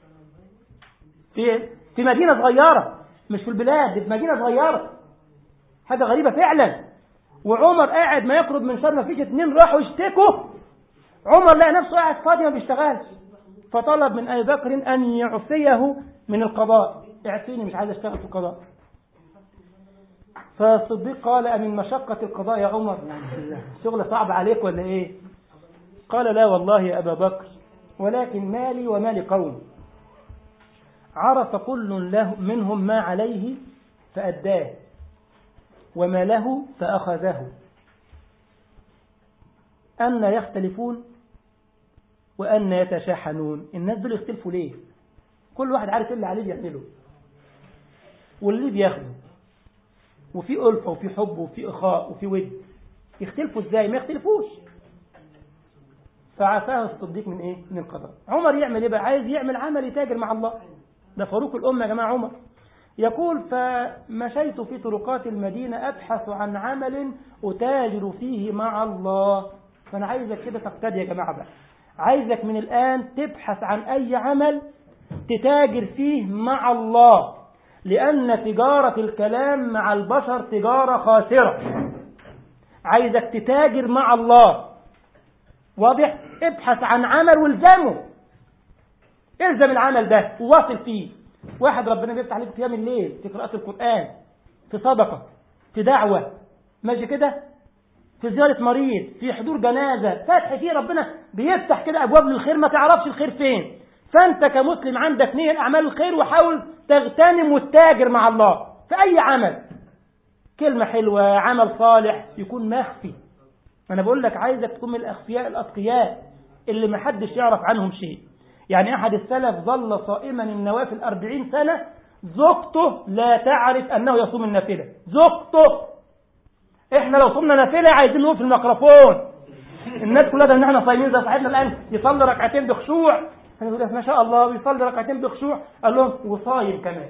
في في مدينة صغيرة مش في البلاد دي في مدينة صغيرة حاجة غريبة فعلا وعمر قاعد ما يقرب من شر ما فيش اتنين راحوا يشتكوا عمر لقى نفسه قاعد فاضي ما بيشتغلش فطلب من ابي بكر ان يعفيه من القضاء اعفيني مش عايز اشتغل في القضاء فالصديق قال أمن مشقة القضاء يا عمر يعني شغل صعب عليك ولا إيه قال لا والله يا أبا بكر ولكن مالي ومال قوم عرف كل له منهم ما عليه فأداه وما له فأخذه أن يختلفون وأن يتشاحنون الناس دول يختلفوا ليه كل واحد عارف اللي عليه بيعمله واللي بياخده وفي ألفة وفي حب وفي إخاء وفي ود يختلفوا ازاي ما يختلفوش فعفاه الصديق من ايه من القضاء عمر يعمل ايه بقى عايز يعمل عمل يتاجر مع الله ده فاروق الأمة يا جماعة عمر يقول فمشيت في طرقات المدينة أبحث عن عمل أتاجر فيه مع الله فأنا عايزك كده تقتدي يا جماعة بقى عايزك من الآن تبحث عن أي عمل تتاجر فيه مع الله لأن تجارة الكلام مع البشر تجارة خاسرة عايزك تتاجر مع الله واضح ابحث عن عمل والزمه الزم العمل ده وواصل فيه واحد ربنا بيفتح عليك قيام الليل في قراءة القرآن في صدقة في دعوة ماشي كده في زيارة مريض في حضور جنازة فتح فيه ربنا بيفتح كده أبواب للخير ما تعرفش الخير فين فأنت كمسلم عندك نية أعمال الخير وحاول تغتنم وتتاجر مع الله في أي عمل كلمة حلوة عمل صالح يكون مخفي أنا بقول لك عايزك تكون من الأخفياء الأتقياء اللي ما حدش يعرف عنهم شيء يعني أحد السلف ظل صائما النوافل أربعين سنة زوجته لا تعرف أنه يصوم النافلة زوجته إحنا لو صمنا نافلة عايزين نقول في الميكروفون الناس كلها ده ان احنا صايمين زي صاحبنا الان يصلي ركعتين بخشوع يقول لك ما شاء الله بيصلي ركعتين بخشوع قال لهم وصايم كمان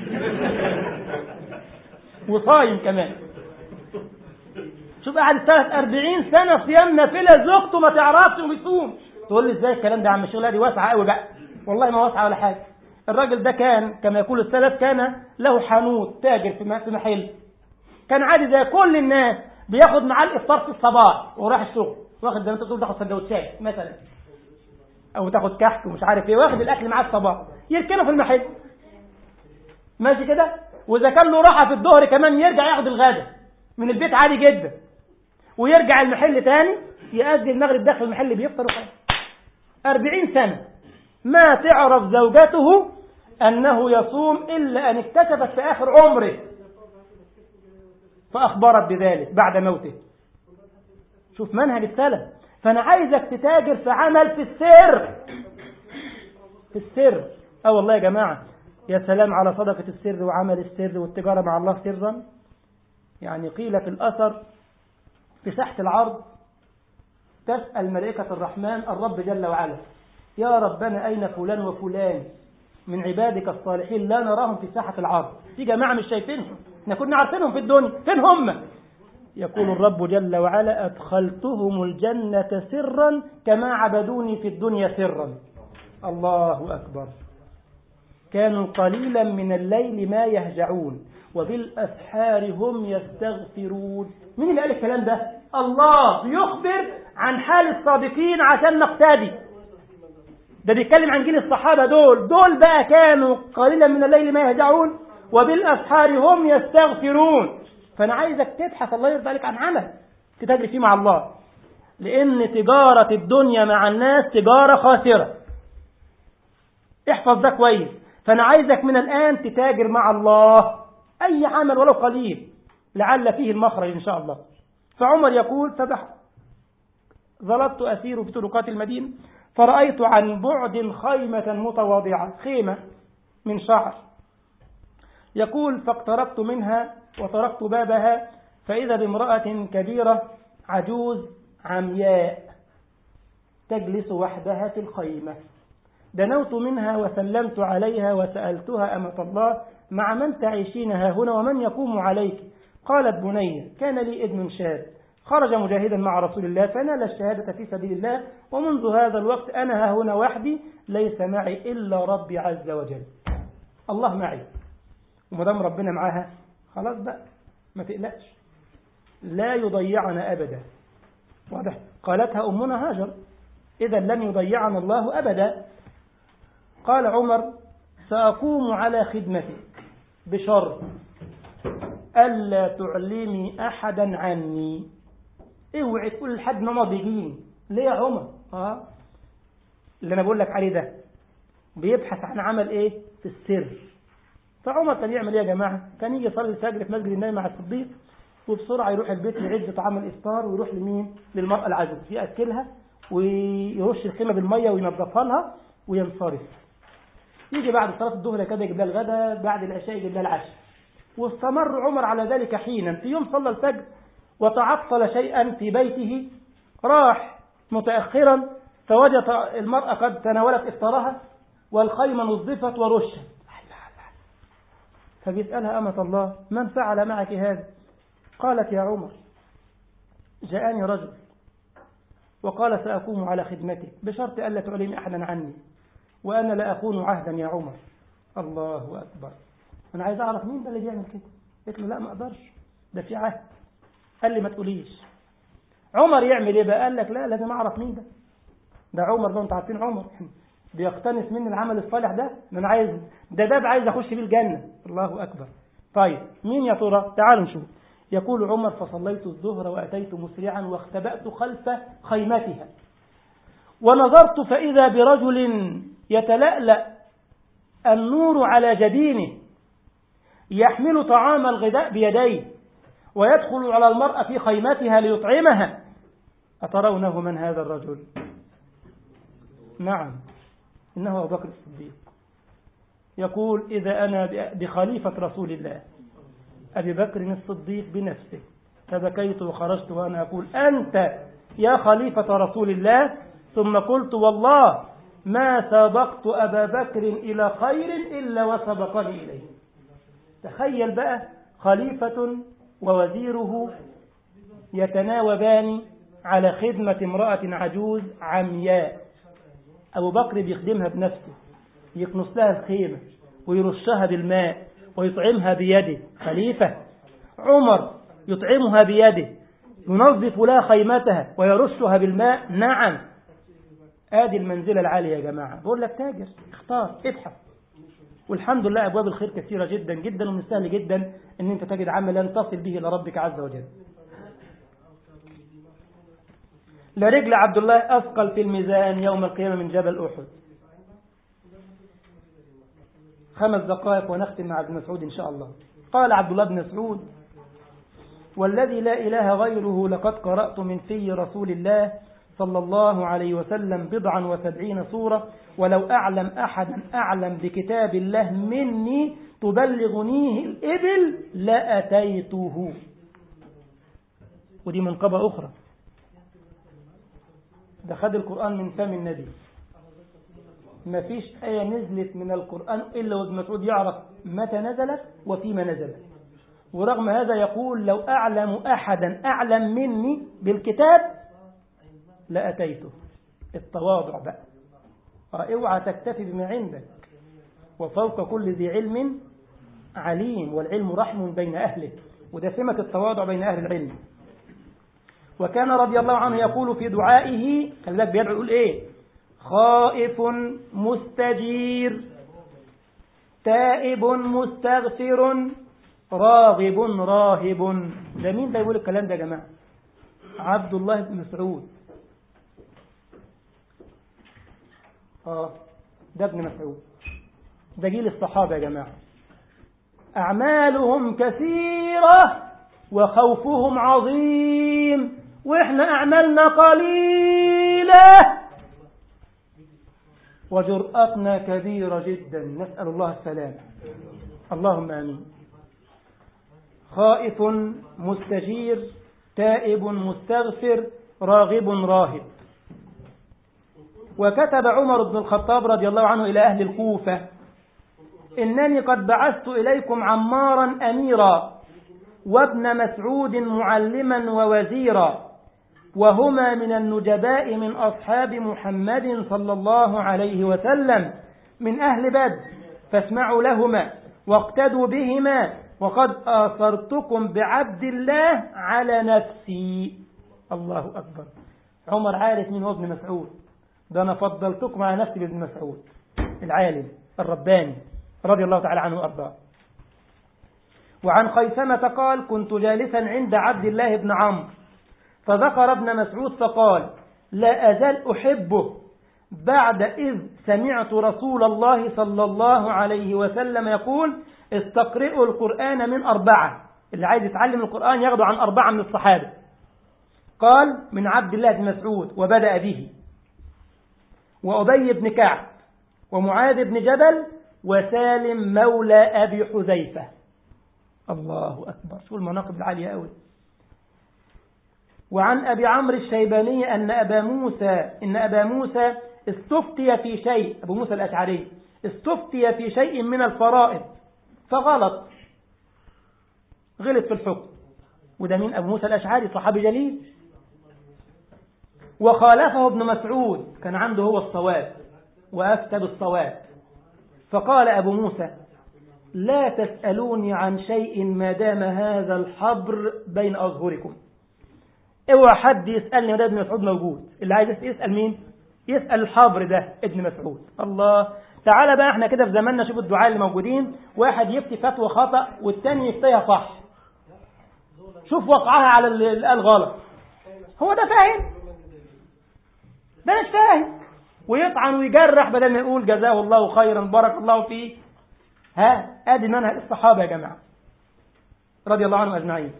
وصايم كمان شوف قاعد ثلاث أربعين سنة صيام نافلة زوجته ما تعرفش وبيصوم تقول لي ازاي الكلام ده يا عم الشغلة دي واسعة قوي بقى والله ما واسعة ولا حاجة الراجل ده كان كما يقول السلف كان له حانوت تاجر في في محل كان عادي زي كل الناس بياخد معاه الافطار في الصباح وراح الشغل واخد زي ما انت بتقول تاخد سندوتشات مثلا او تاخد كحك ومش عارف ايه واخد الاكل معاه الصباح يركنه في المحل ماشي كده واذا كان له راحه في الظهر كمان يرجع ياخد الغداء من البيت عادي جدا ويرجع المحل تاني يأذن المغرب داخل المحل بيفطر وخلاص أربعين سنة ما تعرف زوجته أنه يصوم إلا أن اكتشفت في آخر عمره فأخبرت بذلك بعد موته شوف منهج السلف فأنا عايزك تتاجر في عمل في السر في السر اه والله يا جماعة يا سلام على صدقة السر وعمل السر والتجارة مع الله سرا يعني قيل في الأثر في ساحة العرض تسأل ملائكة الرحمن الرب جل وعلا يا ربنا أين فلان وفلان من عبادك الصالحين لا نراهم في ساحة العرض في جماعة مش شايفينهم احنا كنا عارفينهم في الدنيا فين هم يقول الرب جل وعلا أدخلتهم الجنة سرا كما عبدوني في الدنيا سرا الله أكبر كانوا قليلا من الليل ما يهجعون وبالأسحار هم يستغفرون مين اللي قال الكلام ده الله بيخبر عن حال السابقين عشان نقتدي ده بيتكلم عن جيل الصحابة دول دول بقى كانوا قليلا من الليل ما يهجعون وبالأسحار هم يستغفرون فأنا عايزك تبحث الله يرضى عليك عن عمل تتاجر فيه مع الله لأن تجارة الدنيا مع الناس تجارة خاسرة احفظ ده كويس فأنا عايزك من الآن تتاجر مع الله أي عمل ولو قليل لعل فيه المخرج إن شاء الله فعمر يقول فبح ظلت أسير في طرقات المدينة فرأيت عن بعد خيمة متواضعة خيمة من شعر يقول فاقتربت منها وطرقت بابها فإذا بامرأة كبيرة عجوز عمياء تجلس وحدها في الخيمة دنوت منها وسلمت عليها وسألتها أمة الله مع من تعيشين ها هنا ومن يقوم عليك قالت بني كان لي ابن شاب خرج مجاهدا مع رسول الله فنال الشهادة في سبيل الله ومنذ هذا الوقت أنا ها هنا وحدي ليس معي إلا ربي عز وجل الله معي ومدام ربنا معاها خلاص بقى ما تقلقش لا يضيعنا أبدا واضح قالتها أمنا هاجر إذا لن يضيعنا الله أبدا قال عمر سأقوم على خدمتك بشرط ألا تعلمي أحدا عني اوعي تقول لحد ان عمر بيجيني ليه يا عمر اه اللي انا بقول لك عليه ده بيبحث عن عمل ايه في السر فعمر كان يعمل ايه يا جماعه كان يجي يصلي الفجر في مسجد النبي مع الصديق وبسرعه يروح البيت يعد طعام الافطار ويروح لمين للمراه العجوز ياكلها ويرش الخيمه بالميه وينظفها لها وينصرف يجي بعد صلاه الظهر كده يجيب لها الغداء بعد العشاء يجيب لها العشاء واستمر عمر على ذلك حينا في يوم صلى الفجر وتعطل شيئا في بيته راح متأخرا فوجد المرأة قد تناولت إفطارها والخيمة نظفت ورشت فبيسألها أمة الله من فعل معك هذا قالت يا عمر جاءني رجل وقال سأقوم على خدمتك بشرط ألا تعلم أحدا عني وأنا لا أخون عهدا يا عمر الله أكبر أنا عايز أعرف مين ده اللي بيعمل كده قلت له لا ما أقدرش ده في عهد قال لي ما تقوليش عمر يعمل ايه بقى قال لك لا لازم اعرف مين ده ده عمر بقى انتوا عارفين عمر بيقتنص مني العمل الصالح ده ده انا عايز ده باب عايز اخش بيه الجنه الله اكبر طيب مين يا ترى تعالوا نشوف يقول عمر فصليت الظهر واتيت مسرعا واختبأت خلف خيمتها ونظرت فاذا برجل يتلألأ النور على جبينه يحمل طعام الغداء بيديه ويدخل على المرأة في خيمتها ليطعمها أترونه من هذا الرجل نعم إنه أبو بكر الصديق يقول إذا أنا بخليفة رسول الله أبي بكر الصديق بنفسه فبكيت وخرجت وأنا أقول أنت يا خليفة رسول الله ثم قلت والله ما سبقت أبا بكر إلى خير إلا وسبقني إليه تخيل بقى خليفة ووزيره يتناوبان على خدمة امرأة عجوز عمياء أبو بكر بيخدمها بنفسه يكنس لها الخيمة ويرشها بالماء ويطعمها بيده خليفة عمر يطعمها بيده ينظف لها خيمتها ويرشها بالماء نعم آدي المنزلة العالية يا جماعة بقول لك تاجر اختار ابحث والحمد لله أبواب الخير كثيرة جدا جدا ومن السهل جدا أن أنت تجد عملا تصل به إلى ربك عز وجل لرجل عبد الله أثقل في الميزان يوم القيامة من جبل أحد خمس دقائق ونختم مع ابن مسعود إن شاء الله قال عبد الله بن مسعود والذي لا إله غيره لقد قرأت من في رسول الله صلى الله عليه وسلم بضعا وسبعين صورة ولو أعلم أحدا أعلم بكتاب الله مني تبلغنيه الإبل لأتيته ودي منقبة أخرى ده خد القرآن من فم النبي ما فيش آية نزلت من القرآن إلا وابن مسعود يعرف متى نزلت وفيما نزلت ورغم هذا يقول لو أعلم أحدا أعلم مني بالكتاب لأتيته التواضع بقى اوعى تكتفي بما عندك وفوق كل ذي علم عليم والعلم رحم بين أهله وده سمة التواضع بين أهل العلم وكان رضي الله عنه يقول في دعائه خلي بالك بيدعو يقول ايه خائف مستجير تائب مستغفر راغب راهب ده مين ده يقول الكلام ده يا جماعه عبد الله بن مسعود اه ده ابن مسعود ده جيل الصحابه يا جماعه اعمالهم كثيره وخوفهم عظيم واحنا اعمالنا قليله وجرأتنا كبيرة جدا نسأل الله السلامة اللهم آمين خائف مستجير تائب مستغفر راغب راهب وكتب عمر بن الخطاب رضي الله عنه إلى أهل الكوفة إنني قد بعثت إليكم عمارا أميرا وابن مسعود معلما ووزيرا وهما من النجباء من أصحاب محمد صلى الله عليه وسلم من أهل بدر فاسمعوا لهما واقتدوا بهما وقد آثرتكم بعبد الله على نفسي الله أكبر عمر عارف من هو ابن مسعود ده أنا فضلتكم على نفسي بابن مسعود العالم الرباني رضي الله تعالى عنه وأرضاه وعن خيثمة قال كنت جالسا عند عبد الله بن عمرو فذكر ابن مسعود فقال لا أزال أحبه بعد إذ سمعت رسول الله صلى الله عليه وسلم يقول استقرئوا القرآن من أربعة اللي عايز يتعلم القرآن ياخده عن أربعة من الصحابة قال من عبد الله بن مسعود وبدأ به وأبي بن كعب ومعاذ بن جبل وسالم مولى أبي حذيفة الله أكبر شو المناقب العالية أوي وعن أبي عمرو الشيباني أن أبا موسى إن أبا موسى استفتي في شيء أبو موسى الأشعري استفتي في شيء من الفرائض فغلط غلط في الحكم وده مين أبو موسى الأشعري صحابي جليل وخالفه ابن مسعود كان عنده هو الصواب وأفتى بالصواب فقال أبو موسى لا تسألوني عن شيء ما دام هذا الحبر بين أظهركم اوعى حد يسألني وده ابن مسعود موجود اللي عايز يسأل مين يسأل الحبر ده ابن مسعود الله تعالى بقى احنا كده في زماننا شوف الدعاء اللي موجودين واحد يفتي فتوى خطأ والتاني يفتيها صح شوف وقعها على اللي قال غلط هو ده فاهم ده مش فاهم ويطعن ويجرح بدل ما يقول جزاه الله خيرا بارك الله فيه ها ادي منهج الصحابه يا جماعه رضي الله عنهم اجمعين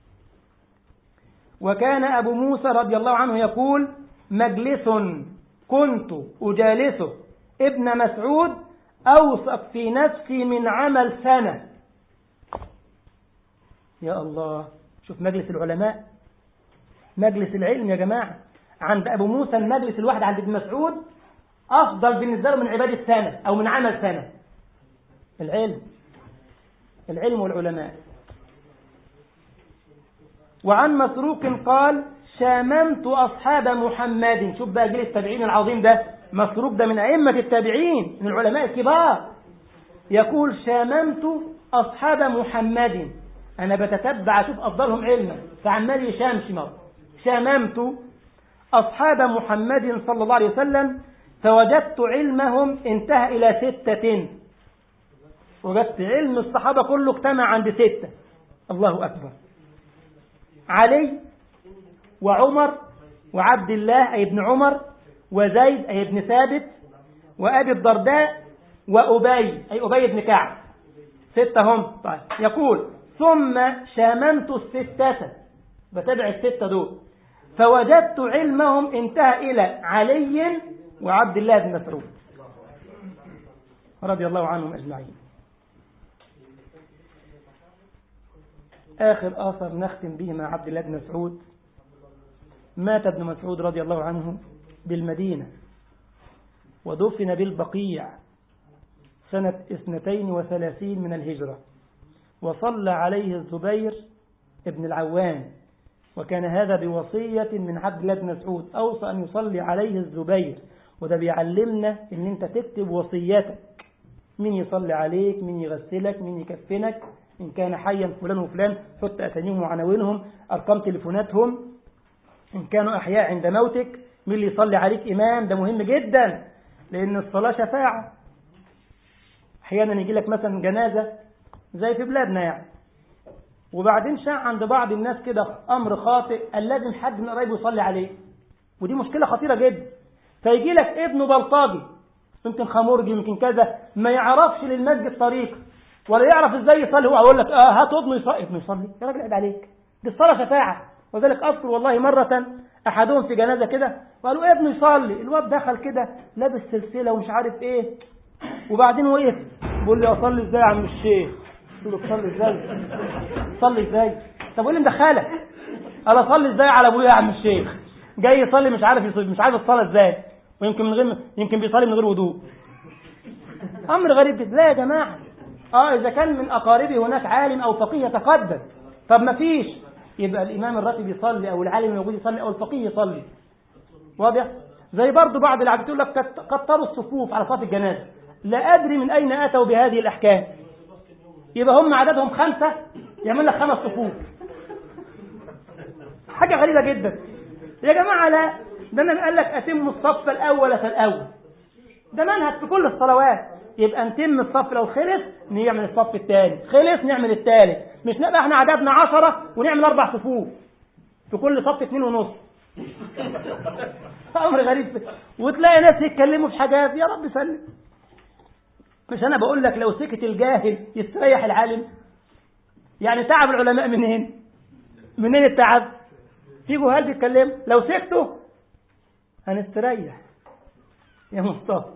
وكان ابو موسى رضي الله عنه يقول مجلس كنت اجالسه ابن مسعود اوثق في نفسي من عمل سنه يا الله شوف مجلس العلماء مجلس العلم يا جماعه عند ابو موسى المجلس الواحد عند ابن مسعود افضل بالنسبه له من عباده سنه او من عمل سنه العلم العلم والعلماء وعن مسروق قال شاممت أصحاب محمد شوف بقى جيل التابعين العظيم ده مسروق ده من أئمة التابعين من العلماء الكبار يقول شاممت أصحاب محمد أنا بتتبع أشوف أفضلهم علما فعمال يشامشم شاممت أصحاب محمد صلى الله عليه وسلم فوجدت علمهم انتهى إلى ستة وجدت علم الصحابة كله اجتمع عند ستة الله أكبر علي وعمر وعبد الله أي ابن عمر وزيد أي ابن ثابت وأبي الدرداء وأبي أي أبي بن كعب ستة هم طيب يقول ثم شاممت الستة بتابع الستة دول فوجدت علمهم انتهى إلى علي وعبد الله بن مسعود رضي الله عنهم أجمعين آخر آثر نختم به مع عبد الله بن مسعود مات ابن مسعود رضي الله عنه بالمدينة ودفن بالبقيع سنة اثنتين وثلاثين من الهجرة وصلى عليه الزبير ابن العوام وكان هذا بوصية من عبد الله بن مسعود أوصى أن يصلي عليه الزبير وده بيعلمنا أن أنت تكتب وصيتك مين يصلي عليك مين يغسلك مين يكفنك إن كان حيا فلان وفلان حط أساميهم وعناوينهم أرقام تليفوناتهم إن كانوا أحياء عند موتك مين اللي يصلي عليك إمام ده مهم جدا لأن الصلاة شفاعة أحيانا يجي لك مثلا جنازة زي في بلادنا يعني وبعدين شاع عند بعض الناس كده أمر خاطئ قال لازم حد من قرايبه يصلي عليه ودي مشكلة خطيرة جدا فيجي لك ابنه بلطجي يمكن خمرجي يمكن كذا ما يعرفش للمسجد طريق ولا يعرف ازاي يصلي هو اقول لك اه هات ابنه يصلي ابنه يصلي يا راجل عيب عليك دي الصلاه شفاعه وذلك اذكر والله مره احدهم في جنازه كده وقالوا ابنه يصلي الواد دخل كده لابس سلسله ومش عارف ايه وبعدين وقف بيقول لي اصلي ازاي يا عم الشيخ قلت له تصلي ازاي تصلي ازاي طب وايه اللي مدخلك قال اصلي ازاي على ابويا يا عم الشيخ جاي يصلي مش عارف يصلي مش عارف الصلاه ازاي ويمكن من غير يمكن بيصلي من غير وضوء امر غريب جدا لا يا جماعه اه اذا كان من اقاربي هناك عالم او فقيه يتقدم طب ما فيش يبقى الامام الراتب يصلي او العالم الموجود يصلي او الفقيه يصلي واضح زي برضه بعض العباد يقول لك كتروا الصفوف على صف الجنازه لا ادري من اين اتوا بهذه الاحكام يبقى هم عددهم خمسه يعمل لك خمس صفوف حاجه غريبه جدا يا جماعه لا ده النبي قال لك اتموا الصف الاول فالاول ده منهج في كل الصلوات يبقى نتم الصف لو خلص نعمل الصف الثاني خلص نعمل الثالث مش نبقى احنا عددنا عشرة ونعمل اربع صفوف في كل صف اثنين ونص امر غريب وتلاقي ناس يتكلموا في حاجات يا رب سلم مش انا بقول لك لو سكت الجاهل يستريح العالم يعني تعب العلماء منين منين التعب في جهال بيتكلموا لو سكتوا هنستريح يا مصطفى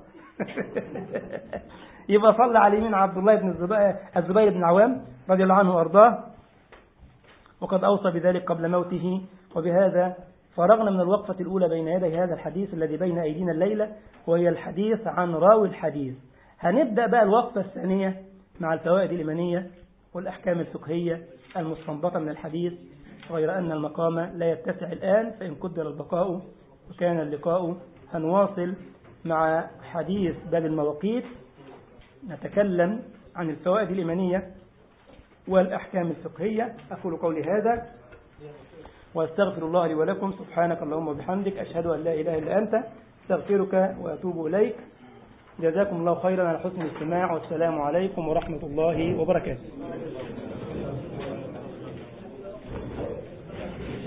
يبقى صلى على يمين عبد الله بن الزبير, الزبير بن عوام رضي الله عنه وارضاه وقد اوصى بذلك قبل موته وبهذا فرغنا من الوقفة الأولى بين يدي هذا الحديث الذي بين أيدينا الليلة وهي الحديث عن راوي الحديث هنبدأ بقى الوقفة الثانية مع الفوائد الإيمانية والأحكام الفقهية المستنبطة من الحديث غير أن المقام لا يتسع الآن فإن قدر البقاء وكان اللقاء هنواصل مع حديث باب المواقيت نتكلم عن الفوائد الإيمانية والأحكام الفقهية أقول قولي هذا واستغفر الله لي ولكم سبحانك اللهم وبحمدك أشهد أن لا إله إلا أنت استغفرك وأتوب إليك جزاكم الله خيرا على حسن الاستماع والسلام عليكم ورحمة الله وبركاته